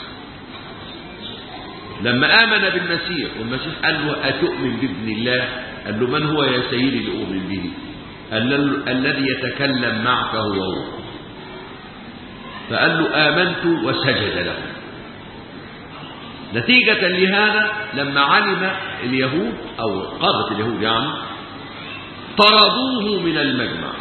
لما آمن بالمسيح والمسيح قال له أتؤمن بابن الله قال له من هو يا سيدي لأؤمن به قال له الذي يتكلم معك هو هو فقال له آمنت وسجد له نتيجة لهذا لما علم اليهود أو قادة اليهود يعني طردوه من المجمع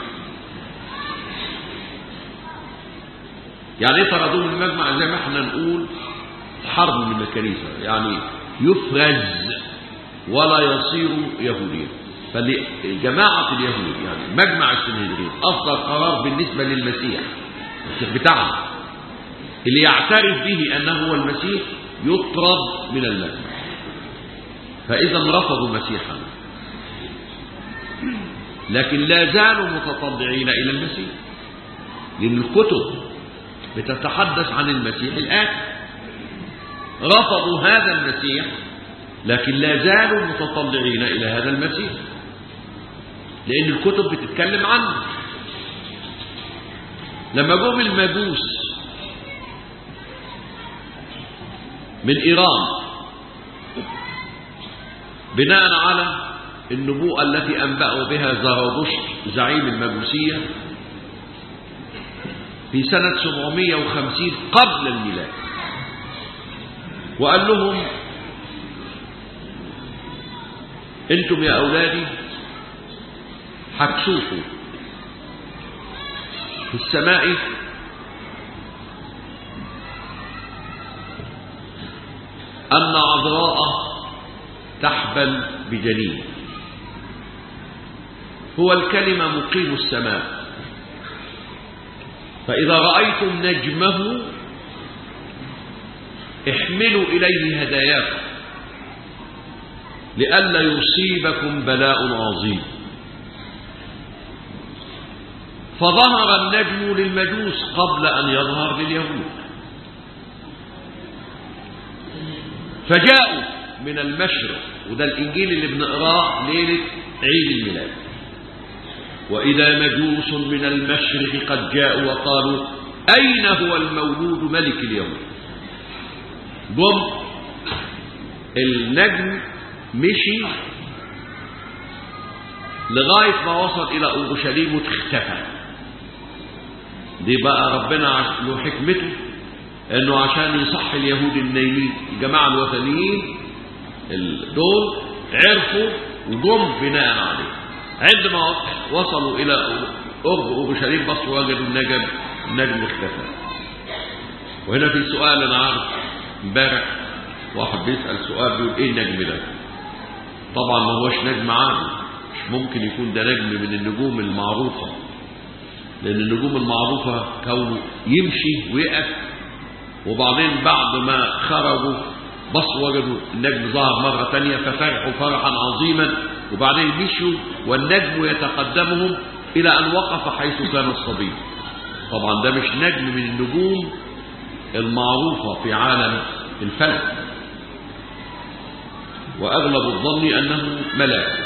يعني ايه طردوه من المجمع زي ما احنا نقول حرب من الكنيسة يعني يفرز ولا يصير يهوديا فجماعة اليهود يعني مجمع السنهدرين أصدر قرار بالنسبة للمسيح المسيح بتاعنا اللي يعترف به أنه هو المسيح يطرد من المجمع فإذا رفضوا مسيحا لكن لا زالوا متطلعين إلى المسيح لأن الكتب بتتحدث عن المسيح الآتي رفضوا هذا المسيح لكن لا زالوا متطلعين إلى هذا المسيح لأن الكتب بتتكلم عنه لما جم المجوس من إيران بناء على النبوءة التي أنبأوا بها زرادشت زعيم المجوسية في سنة 750 قبل الميلاد وقال لهم انتم يا أولادي هتشوفوا في السماء أن عذراء تحبل بجنين هو الكلمة مقيم السماء فإذا رأيتم نجمه احملوا إليه هداياكم لئلا يصيبكم بلاء عظيم فظهر النجم للمجوس قبل أن يظهر لليهود فجاءوا من المشرق وده الإنجيل اللي بنقراه ليلة عيد الميلاد وإذا مجوس من المشرق قد جاءوا وقالوا أين هو المولود ملك اليهود جم النجم مشي لغاية ما وصل إلى أورشليم واختفى دي بقى ربنا له حكمته انه عشان يصح اليهود النايمين الجماعة الوثنيين دول عرفوا وجم بناء عليه عندما وصلوا إلى قرب أورشليم بصوا وجدوا النجم النجم اختفى وهنا في سؤال أنا عارف امبارح واحد بيسأل سؤال بيقول إيه النجم ده؟ طبعا ما هوش نجم عادي مش ممكن يكون ده نجم من النجوم المعروفة لأن النجوم المعروفة كونه يمشي ويقف وبعدين بعد ما خرجوا بصوا وجدوا النجم ظهر مرة تانية ففرحوا فرحا عظيما وبعدين مشوا والنجم يتقدمهم إلى أن وقف حيث كان الصبي طبعا ده مش نجم من النجوم المعروفة في عالم الفلك وأغلب الظن أنه ملاك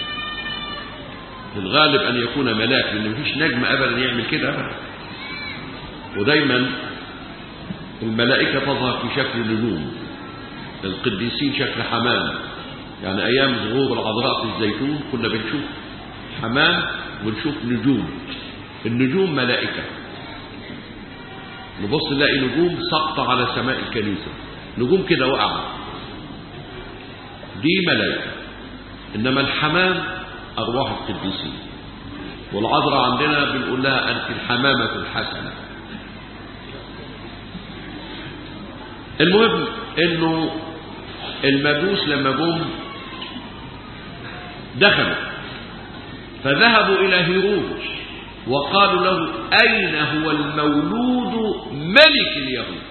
الغالب أن يكون ملاك لأن مفيش نجم أبدا يعمل كده أبدا ودايما الملائكة تظهر في شكل نجوم القديسين شكل حمام يعني أيام ظهور العذراء في الزيتون كنا بنشوف حمام ونشوف نجوم النجوم ملائكة نبص نلاقي نجوم سقطة على سماء الكنيسة نجوم كده وقعت دي ملائكة إنما الحمام أرواح القديسين والعذراء عندنا بنقول لها أنت الحمامة الحسنة المهم انه المجوس لما جم دخلوا فذهبوا الى هيرودس وقالوا له اين هو المولود ملك اليهود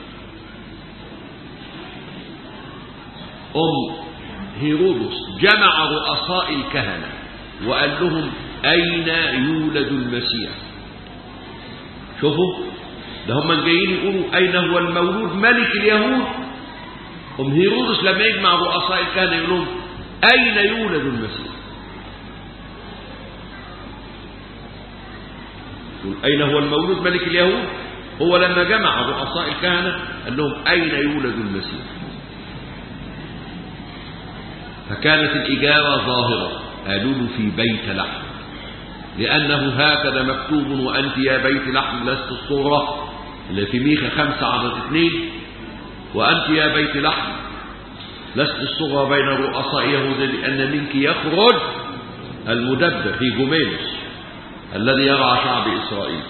ام هيرودس جمع رؤساء الكهنه وقال لهم اين يولد المسيح شوفوا ده هم جايين يقولوا أين هو المولود ملك اليهود أم هيرودس لما يجمع رؤساء الكهنة يقول لهم أين يولد المسيح يقول أين هو المولود ملك اليهود هو لما جمع رؤساء الكهنة قال لهم أين يولد المسيح فكانت الإجابة ظاهرة قالوا له في بيت لحم لأنه هكذا مكتوب وأنت يا بيت لحم لست الصغرى اللي في ميخا خمسة عدد اثنين وأنت يا بيت لحم لست الصغرى بين رؤساء يهوذا لأن منك يخرج المدبر في جوميلوس الذي يرعى شعب إسرائيل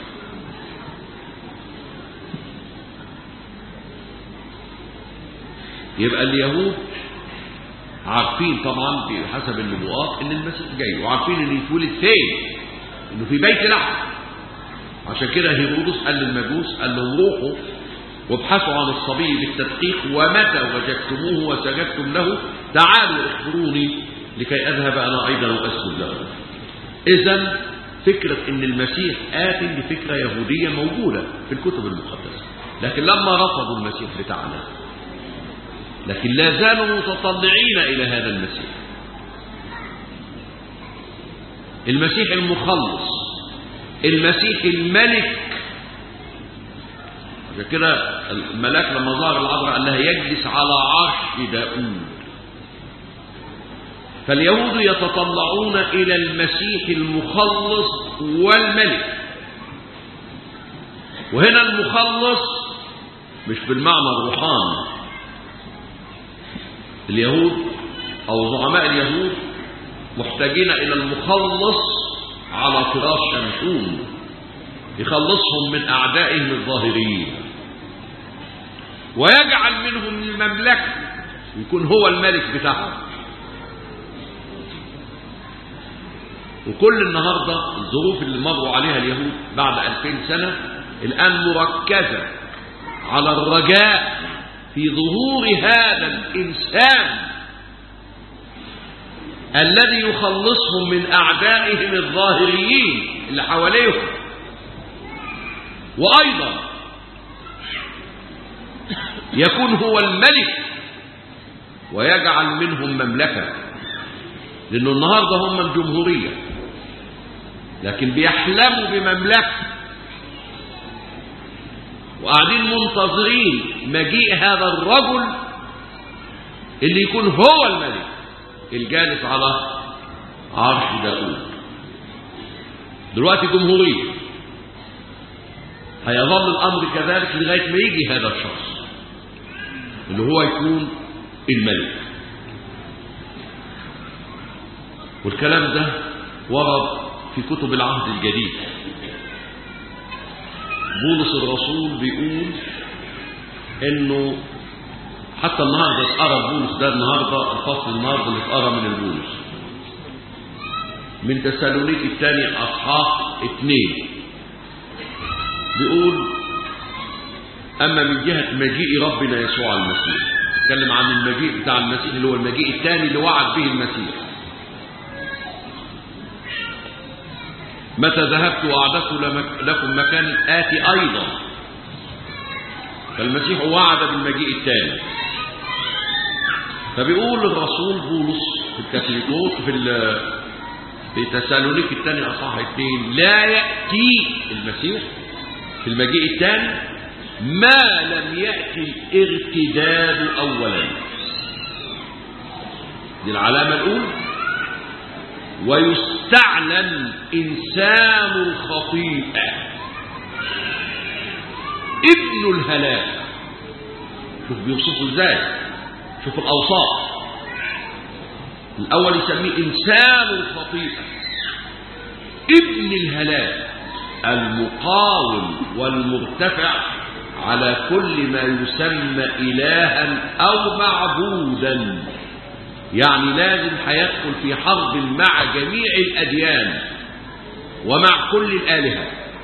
يبقى اليهود عارفين طبعا بحسب النبوات ان المسيح جاي وعارفين ان يتولد فين انه في بيت لحم عشان كده هيرودس قال للمجوس قال لهم روحوا وابحثوا عن الصبي بالتدقيق ومتى وجدتموه وسجدتم له تعالوا اخبروني لكي اذهب انا ايضا واسجد له اذا فكرة ان المسيح آت لفكرة يهودية موجودة في الكتب المقدسة لكن لما رفضوا المسيح بتاعنا لكن لا زالوا متطلعين الى هذا المسيح المسيح المخلص المسيح الملك عشان كده الملاك لما ظهر العذراء قال لها يجلس على عرش داود فاليهود يتطلعون إلى المسيح المخلص والملك وهنا المخلص مش بالمعنى الروحاني اليهود أو زعماء اليهود محتاجين إلى المخلص على فراش شمشون يخلصهم من أعدائهم الظاهريين ويجعل منهم المملكة يكون هو الملك بتاعهم وكل النهاردة الظروف اللي مروا عليها اليهود بعد ألفين سنة الآن مركزة على الرجاء في ظهور هذا الإنسان الذي يخلصهم من أعدائهم الظاهريين اللي حواليهم وأيضا يكون هو الملك ويجعل منهم مملكة لأنه النهاردة هم الجمهورية لكن بيحلموا بمملكة وقاعدين منتظرين مجيء هذا الرجل اللي يكون هو الملك الجالس على عرش داود دلوقتي جمهورية هيظل الأمر كذلك لغاية ما يجي هذا الشخص اللي هو يكون الملك والكلام ده ورد في كتب العهد الجديد بولس الرسول بيقول انه حتى النهارده اتقرا بولس ده النهارده الفصل النهارده اللي اتقرا من البولس من تسالونيك الثاني اصحاح اثنين بيقول اما من جهه مجيء ربنا يسوع المسيح اتكلم عن المجيء بتاع المسيح اللي هو المجيء الثاني اللي وعد به المسيح متى ذهبت وأعددت لكم مكان آتي أيضا فالمسيح وعد بالمجيء الثاني فبيقول الرسول بولس في الكاثوليكوس في في تسالونيك الثاني اصحاح اثنين لا ياتي المسيح في المجيء الثاني ما لم ياتي الارتداد اولا دي العلامه الاولى ويستعلن إنسان الخطيئة ابن الهلاك شوف بيوصفه ازاي شوف الأوصاف الأول يسميه إنسان الخطيئة ابن الهلاك المقاوم والمرتفع على كل ما يسمى إلها أو معبودا يعني لازم هيدخل في حرب مع جميع الأديان ومع كل الآلهة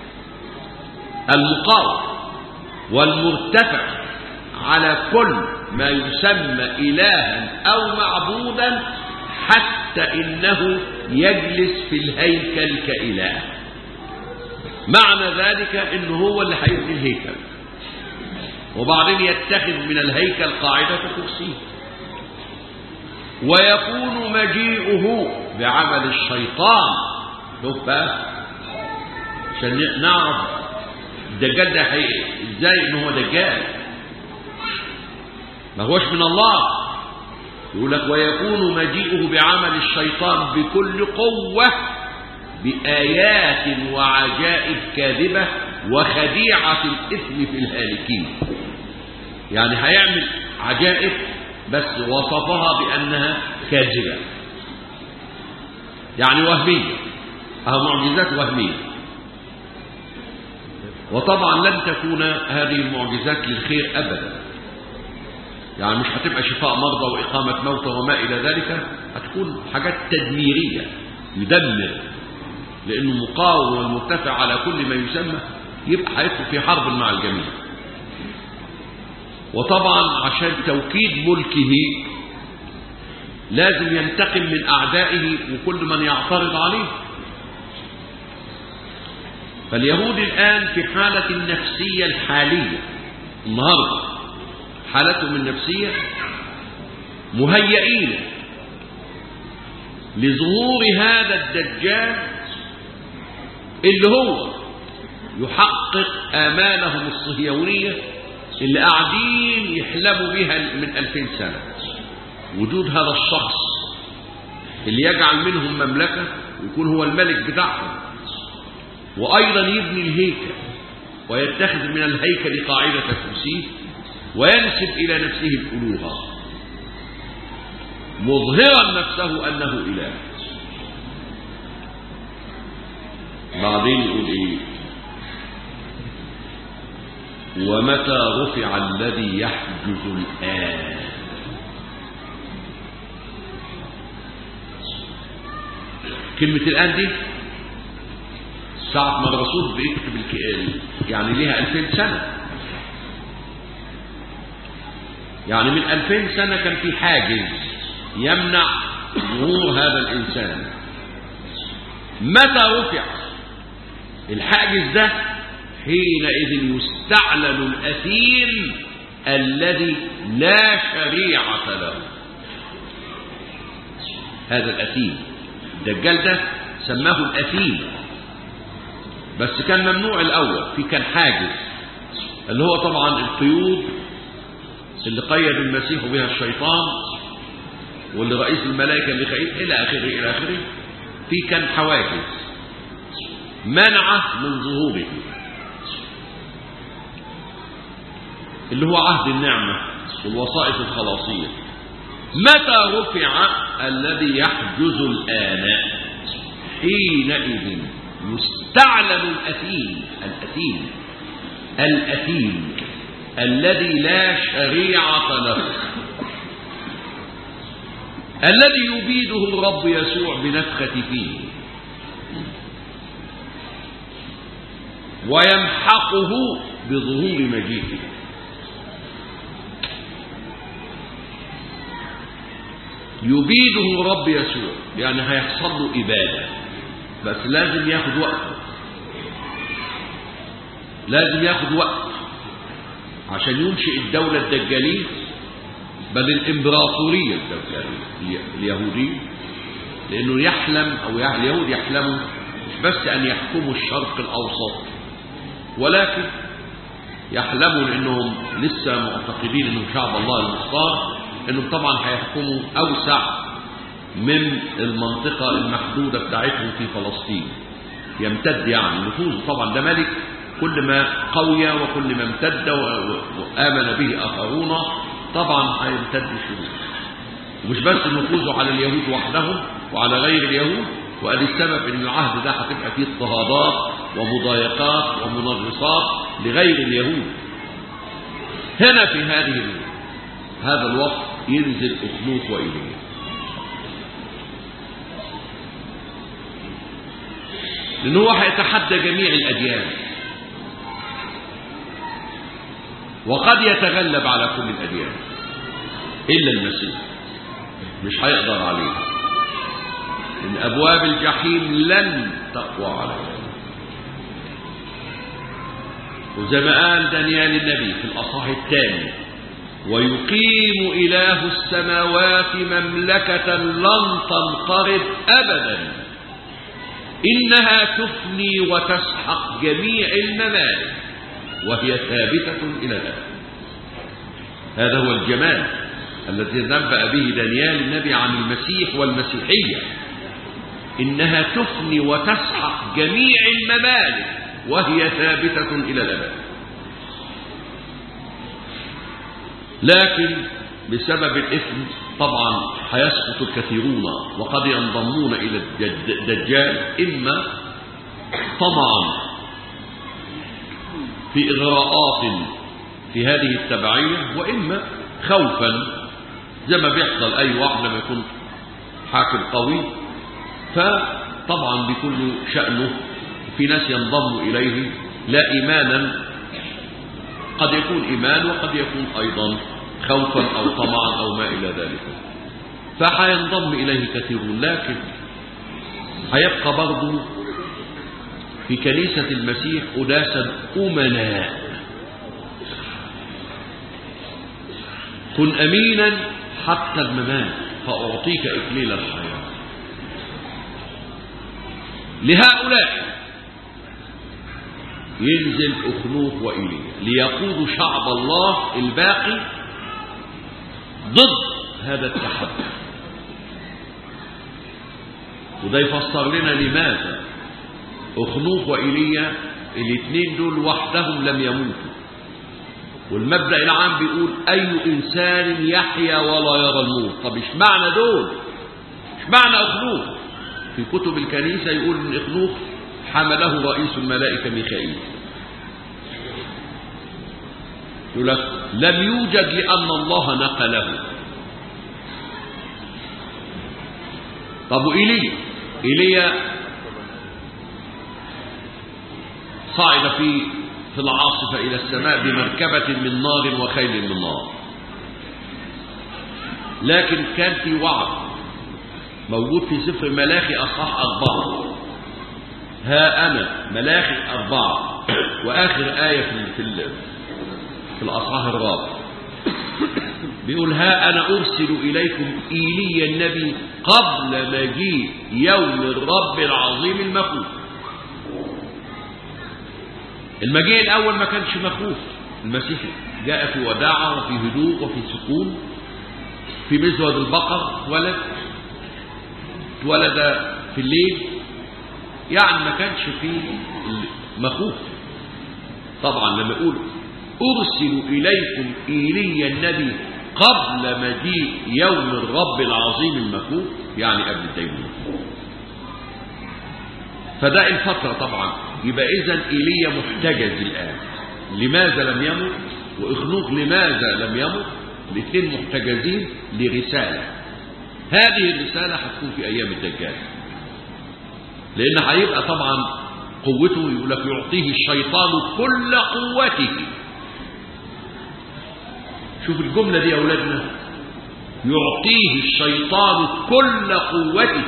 المقاوم والمرتفع على كل ما يسمى إلها أو معبودا حتى إنه يجلس في الهيكل كإله معنى ذلك إنه هو اللي هيبني الهيكل وبعدين يتخذ من الهيكل قاعدة كرسيه ويكون مجيئه بعمل الشيطان شوف بقى عشان نعرف الدجال ده حقيقي ازاي ان هو دجال ما هوش من الله يقول لك ويكون مجيئه بعمل الشيطان بكل قوة بآيات وعجائب كاذبة وخديعة الإثم في الهالكين يعني هيعمل عجائب بس وصفها بأنها كاذبة يعني وهمية أو معجزات وهمية وطبعا لن تكون هذه المعجزات للخير أبدا يعني مش هتبقى شفاء مرضى وإقامة موتى وما إلى ذلك هتكون حاجات تدميرية يدمر لأنه مقاوم والمرتفع على كل ما يسمى يبقى هيدخل في حرب مع الجميع وطبعا عشان توكيد ملكه لازم ينتقم من أعدائه وكل من يعترض عليه فاليهود الآن في حالة النفسية الحالية النهاردة حالتهم النفسية مهيئين لظهور هذا الدجال اللي هو يحقق آمالهم الصهيونية اللي قاعدين يحلموا بها من ألفين سنة وجود هذا الشخص اللي يجعل منهم مملكة ويكون هو الملك بتاعهم وأيضا يبني الهيكل ويتخذ من الهيكل قاعدة كرسيه وينسب إلى نفسه الألوهة مظهرا نفسه أنه إله بعدين يقول إيه ومتى رفع الذي يحجز الآن كلمة الآن دي ساعة ما الرسول بيكتب الك- يعني ليها ألفين سنة يعني من ألفين سنة كان في حاجز يمنع ظهور هذا الإنسان متى رفع الحاجز ده حينئذ يستعلن الأثيم الذي لا شريعة له هذا الأثيم الدجال ده سماه الأثيم بس كان ممنوع الأول في كان حاجز اللي هو طبعا القيود اللي قيد المسيح بها الشيطان واللي رئيس الملائكة اللي خير إلى آخره إلى آخره في كان حواجز منعه من ظهوره اللي هو عهد النعمة والوسائط الخلاصية متى رفع الذي يحجز الآن حينئذ يستعلن الأثيم الأثيم الأثيم الذي لا شريعة له الذي يبيده الرب يسوع بنفخة فيه ويمحقه بظهور مجيئه يبيده الرب يسوع يعني هيحصل له إبادة بس لازم ياخد وقت لازم ياخد وقت عشان ينشئ الدولة الدجالية بل الإمبراطورية الدجالية اليهودية لأنه يحلم أو يع- اليهود يحلموا مش بس أن يحكموا الشرق الأوسط ولكن يحلموا لأنهم لسه معتقدين أنهم شعب الله المختار أنهم طبعا هيحكموا أوسع من المنطقة المحدودة بتاعتهم في فلسطين يمتد يعني نفوذه طبعا ده ملك كل ما قوي وكل ما امتد و- و- وآمن به آخرون طبعا هيمتد شروط ومش بس نفوذه على اليهود وحدهم وعلى غير اليهود وادي السبب ان العهد ده هتبقى فيه اضطهادات ومضايقات ومنغصات لغير اليهود هنا في هذه ال- هذا الوقت ينزل اخنوخ واليه لأنه هو هيتحدى جميع الأديان وقد يتغلب على كل الأديان إلا المسيح مش هيقدر عليه إن أبواب الجحيم لن تقوى عليه وزي ما قال دانيال النبي في الأصحاح الثاني ويقيم إله السماوات مملكة لن تنقرض أبداً إنها تفني وتسحق جميع الممالك وهي ثابتة إلى الآن هذا هو الجمال الذي نبأ به دانيال النبي عن المسيح والمسيحية إنها تفني وتسحق جميع الممالك وهي ثابتة إلى الأبد لكن بسبب الإثم طبعا هيسقط الكثيرون وقد ينضمون إلى الدج- الدجال إما طمعا في إغراءات في هذه التبعية وإما خوفا زي ما بيحصل أي واحد لما يكون حاكم قوي فطبعا بيكون له شأنه في ناس ينضم إليه لا إيمانا قد يكون إيمان وقد يكون أيضا خوفا أو طمعا أو ما إلى ذلك فحينضم إليه كثيرون لكن هيبقى برضه في كنيسة المسيح أناسا أمناء كن أمينا حتى الممات فأعطيك إكليل الحياة لهؤلاء ينزل أخنوخ وإيليا ليقودوا شعب الله الباقي ضد هذا التحدي وده يفسر لنا لماذا أخنوخ وإيليا الاثنين دول وحدهم لم يموتوا والمبدأ العام بيقول أي إنسان يحيا ولا يرى الموت طب إيش معنى دول إيش معنى أخنوخ في كتب الكنيسة يقول إن أخنوخ حمله رئيس الملائكة ميخائيل يقول لك لم يوجد لأن الله نقله طب وإيليا إيليا صعد في في العاصفة إلى السماء بمركبة من نار وخيل من نار لكن كان في وعد موجود في سفر ملاخي أصحاح أربعة ها أنا ملاخي أربعة وآخر آية في في, ال- في الأصحاح الرابع بيقول ها أنا أرسل إليكم إيليا النبي قبل مجيء يوم الرب العظيم المخوف المجيء الأول ما كانش مخوف المسيح جاء في وداعة وفي هدوء وفي سكون في مزود البقر اتولد اتولد في الليل يعني ما كانش فيه مخوف طبعا لما يقول أرسل إليكم إيليا النبي قبل مجيء يوم الرب العظيم المخوف يعني قبل الدينونة فده الفترة طبعا يبقى إذا إيليا محتجز الآن لماذا لم يمت وإخنوخ لماذا لم يمت الاثنين محتجزين لرسالة هذه الرسالة هتكون في أيام الدجال لأن هيبقى طبعا قوته يقول لك يعطيه الشيطان كل قوته شوف الجملة دي يا أولادنا يعطيه الشيطان كل قوته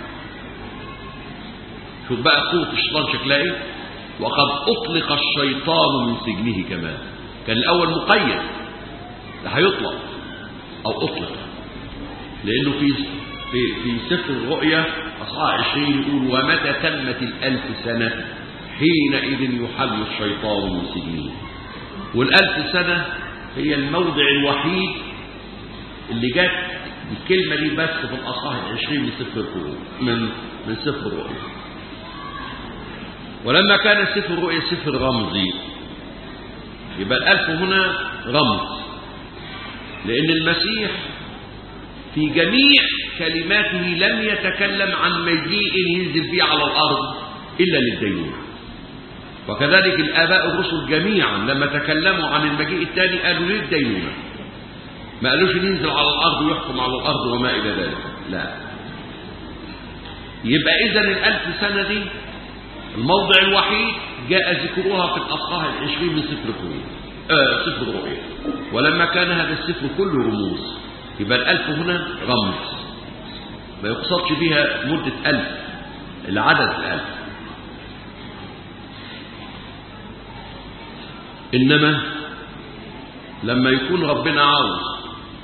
شوف بقى قوة الشيطان شكلها ايه وقد أطلق الشيطان من سجنه كمان كان الأول مقيد ده هيطلق أو أطلق لأنه في في في سفر الرؤيا أصحاح 20 يقول ومتى تمت الألف سنة حينئذ يحل الشيطان من سجنه والألف سنة هي الموضع الوحيد اللي جت الكلمة دي بس في الأصحاح 20 من سفر القرون من من سفر الرؤيا ولما كان سفر الرؤيا سفر رمزي يبقى الألف هنا رمز لأن المسيح في جميع كلماته لم يتكلم عن مجيء ينزل فيه على الأرض إلا للدينونة وكذلك الآباء الرسل جميعا لما تكلموا عن المجيء الثاني قالوا للدينونة ما قالوش ينزل على الأرض ويحكم على الأرض وما إلى ذلك لا يبقى إذا الألف سنة دي الموضع الوحيد جاء ذكرها في الأصحاح العشرين من سفر الرؤيا آه سفر الرؤيا ولما كان هذا السفر كله رموز يبقى الألف هنا رمز ما يقصدش بها مدة ألف العدد الألف إنما لما يكون ربنا عاوز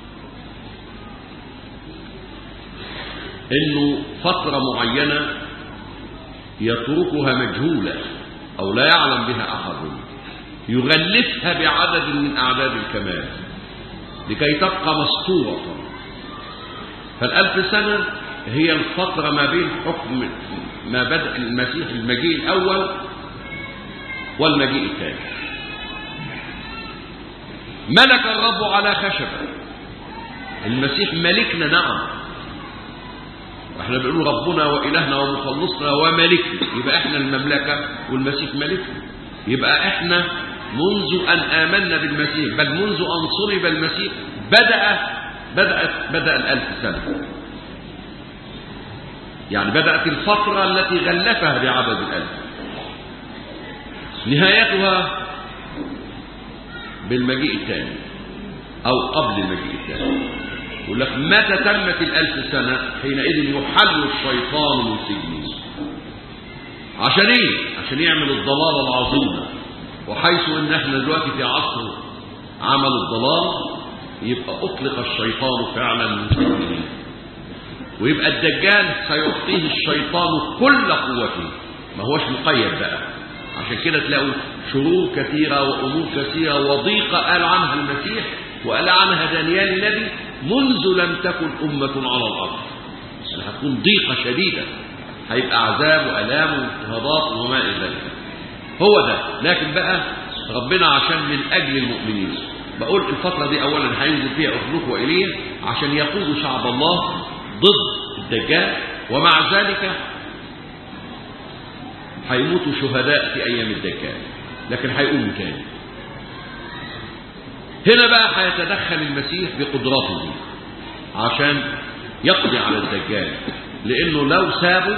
إنه فترة معينة يتركها مجهولة أو لا يعلم بها أحد يغلفها بعدد من أعداد الكمال لكي تبقى مسطورة فالألف سنة هي الفترة ما بين حكم ما بدأ المسيح المجيء الأول والمجيء الثاني ملك الرب على خشبة المسيح ملكنا نعم احنا بنقول ربنا وإلهنا ومخلصنا وملكنا يبقى احنا المملكة والمسيح ملكنا يبقى احنا منذ أن آمنا بالمسيح بل منذ أن صلب المسيح بدأ بدأت بدأ الألف سنة يعني بدأت الفترة التي غلفها بعدد الألف نهايتها بالمجيء الثاني أو قبل المجيء الثاني يقول لك متى تمت الألف سنة حينئذ يحل الشيطان من سجنه عشان ايه عشان يعمل الضلالة العظيمة وحيث ان احنا دلوقتي في عصر عمل الضلال يبقى اطلق الشيطان فعلا من سجنه ويبقى الدجال سيعطيه الشيطان كل قوته ما هوش مقيد بقى عشان كده تلاقوا شرور كثيرة وأمور كثيرة وضيقة قال عنها المسيح وقال عنها دانيال النبي منذ لم تكن أمة على الأرض يعني هتكون ضيقة شديدة هيبقى عذاب وألام واضطهادات وما إلى ذلك هو ده لكن بقى ربنا عشان من أجل المؤمنين بقول الفترة دي أولا هينزل فيها أخلوق وإيليا عشان يقودوا شعب الله ضد الدجال ومع ذلك هيموتوا شهداء في أيام الدجال لكن هيقوموا تاني هنا بقى هيتدخل المسيح بقدراته دي عشان يقضي على الدجال لأنه لو سابه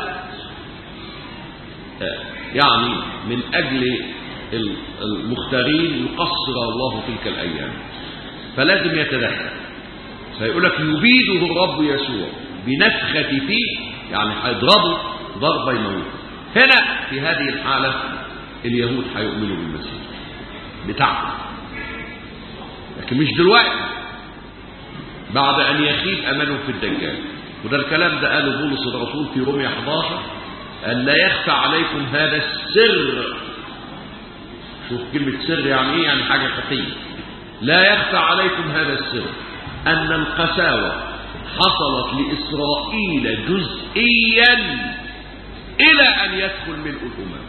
يعني من أجل المختارين يقصر الله تلك الأيام فلازم يتدخل فيقول لك يبيده الرب يسوع بنفخة فيه يعني هيضربه ضربة يموت هنا في هذه الحالة اليهود هيؤمنوا بالمسيح بتاعه لكن مش دلوقتي بعد أن يخيب أملهم في الدجال وده الكلام ده قاله بولس الرسول في رومية 11 أن لا يخفى عليكم هذا السر شوف كلمة سر يعني إيه يعني حاجة خفية لا يخفى عليكم هذا السر أن القساوة حصلت لإسرائيل جزئيا إلى أن يدخل ملء الأمم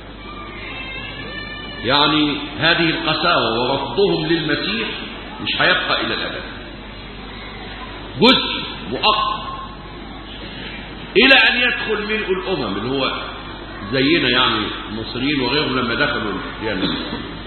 يعني هذه القساوة ورفضهم للمسيح مش هيبقى إلى الأبد جزء مؤقت إلى أن يدخل ملء الأمم اللي هو زينا يعني المصريين وغيرهم لما دخلوا الديانة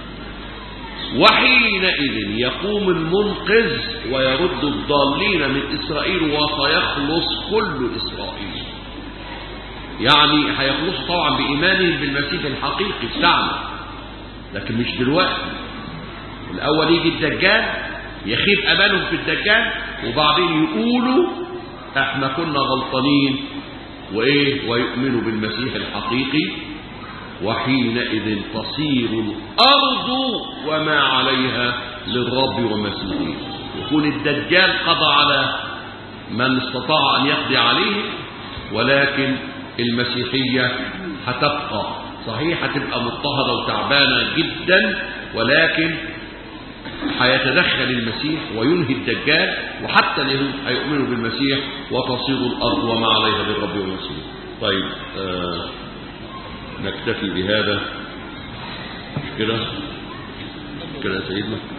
وحينئذ يقوم المنقذ ويرد الضالين من إسرائيل وسيخلص كل إسرائيل يعني هيخلصوا طبعا بإيمانهم بالمسيح الحقيقي بتاعنا لكن مش دلوقتي الأول يجي الدجال يخيب أمانهم في الدجال وبعدين يقولوا احنا كنا غلطانين وإيه ويؤمنوا بالمسيح الحقيقي وحينئذ تصير الأرض وما عليها للرب ومسيحه يكون الدجال قضى على من استطاع أن يقضي عليه ولكن المسيحية هتبقى صحيح هتبقى مضطهدة وتعبانة جدا ولكن هيتدخل المسيح وينهي الدجال وحتى اليهود هيؤمنوا بالمسيح وتصير الأرض وما عليها للرب ومسيح طيب آه نكتفي بهذا كده كده يا سيدنا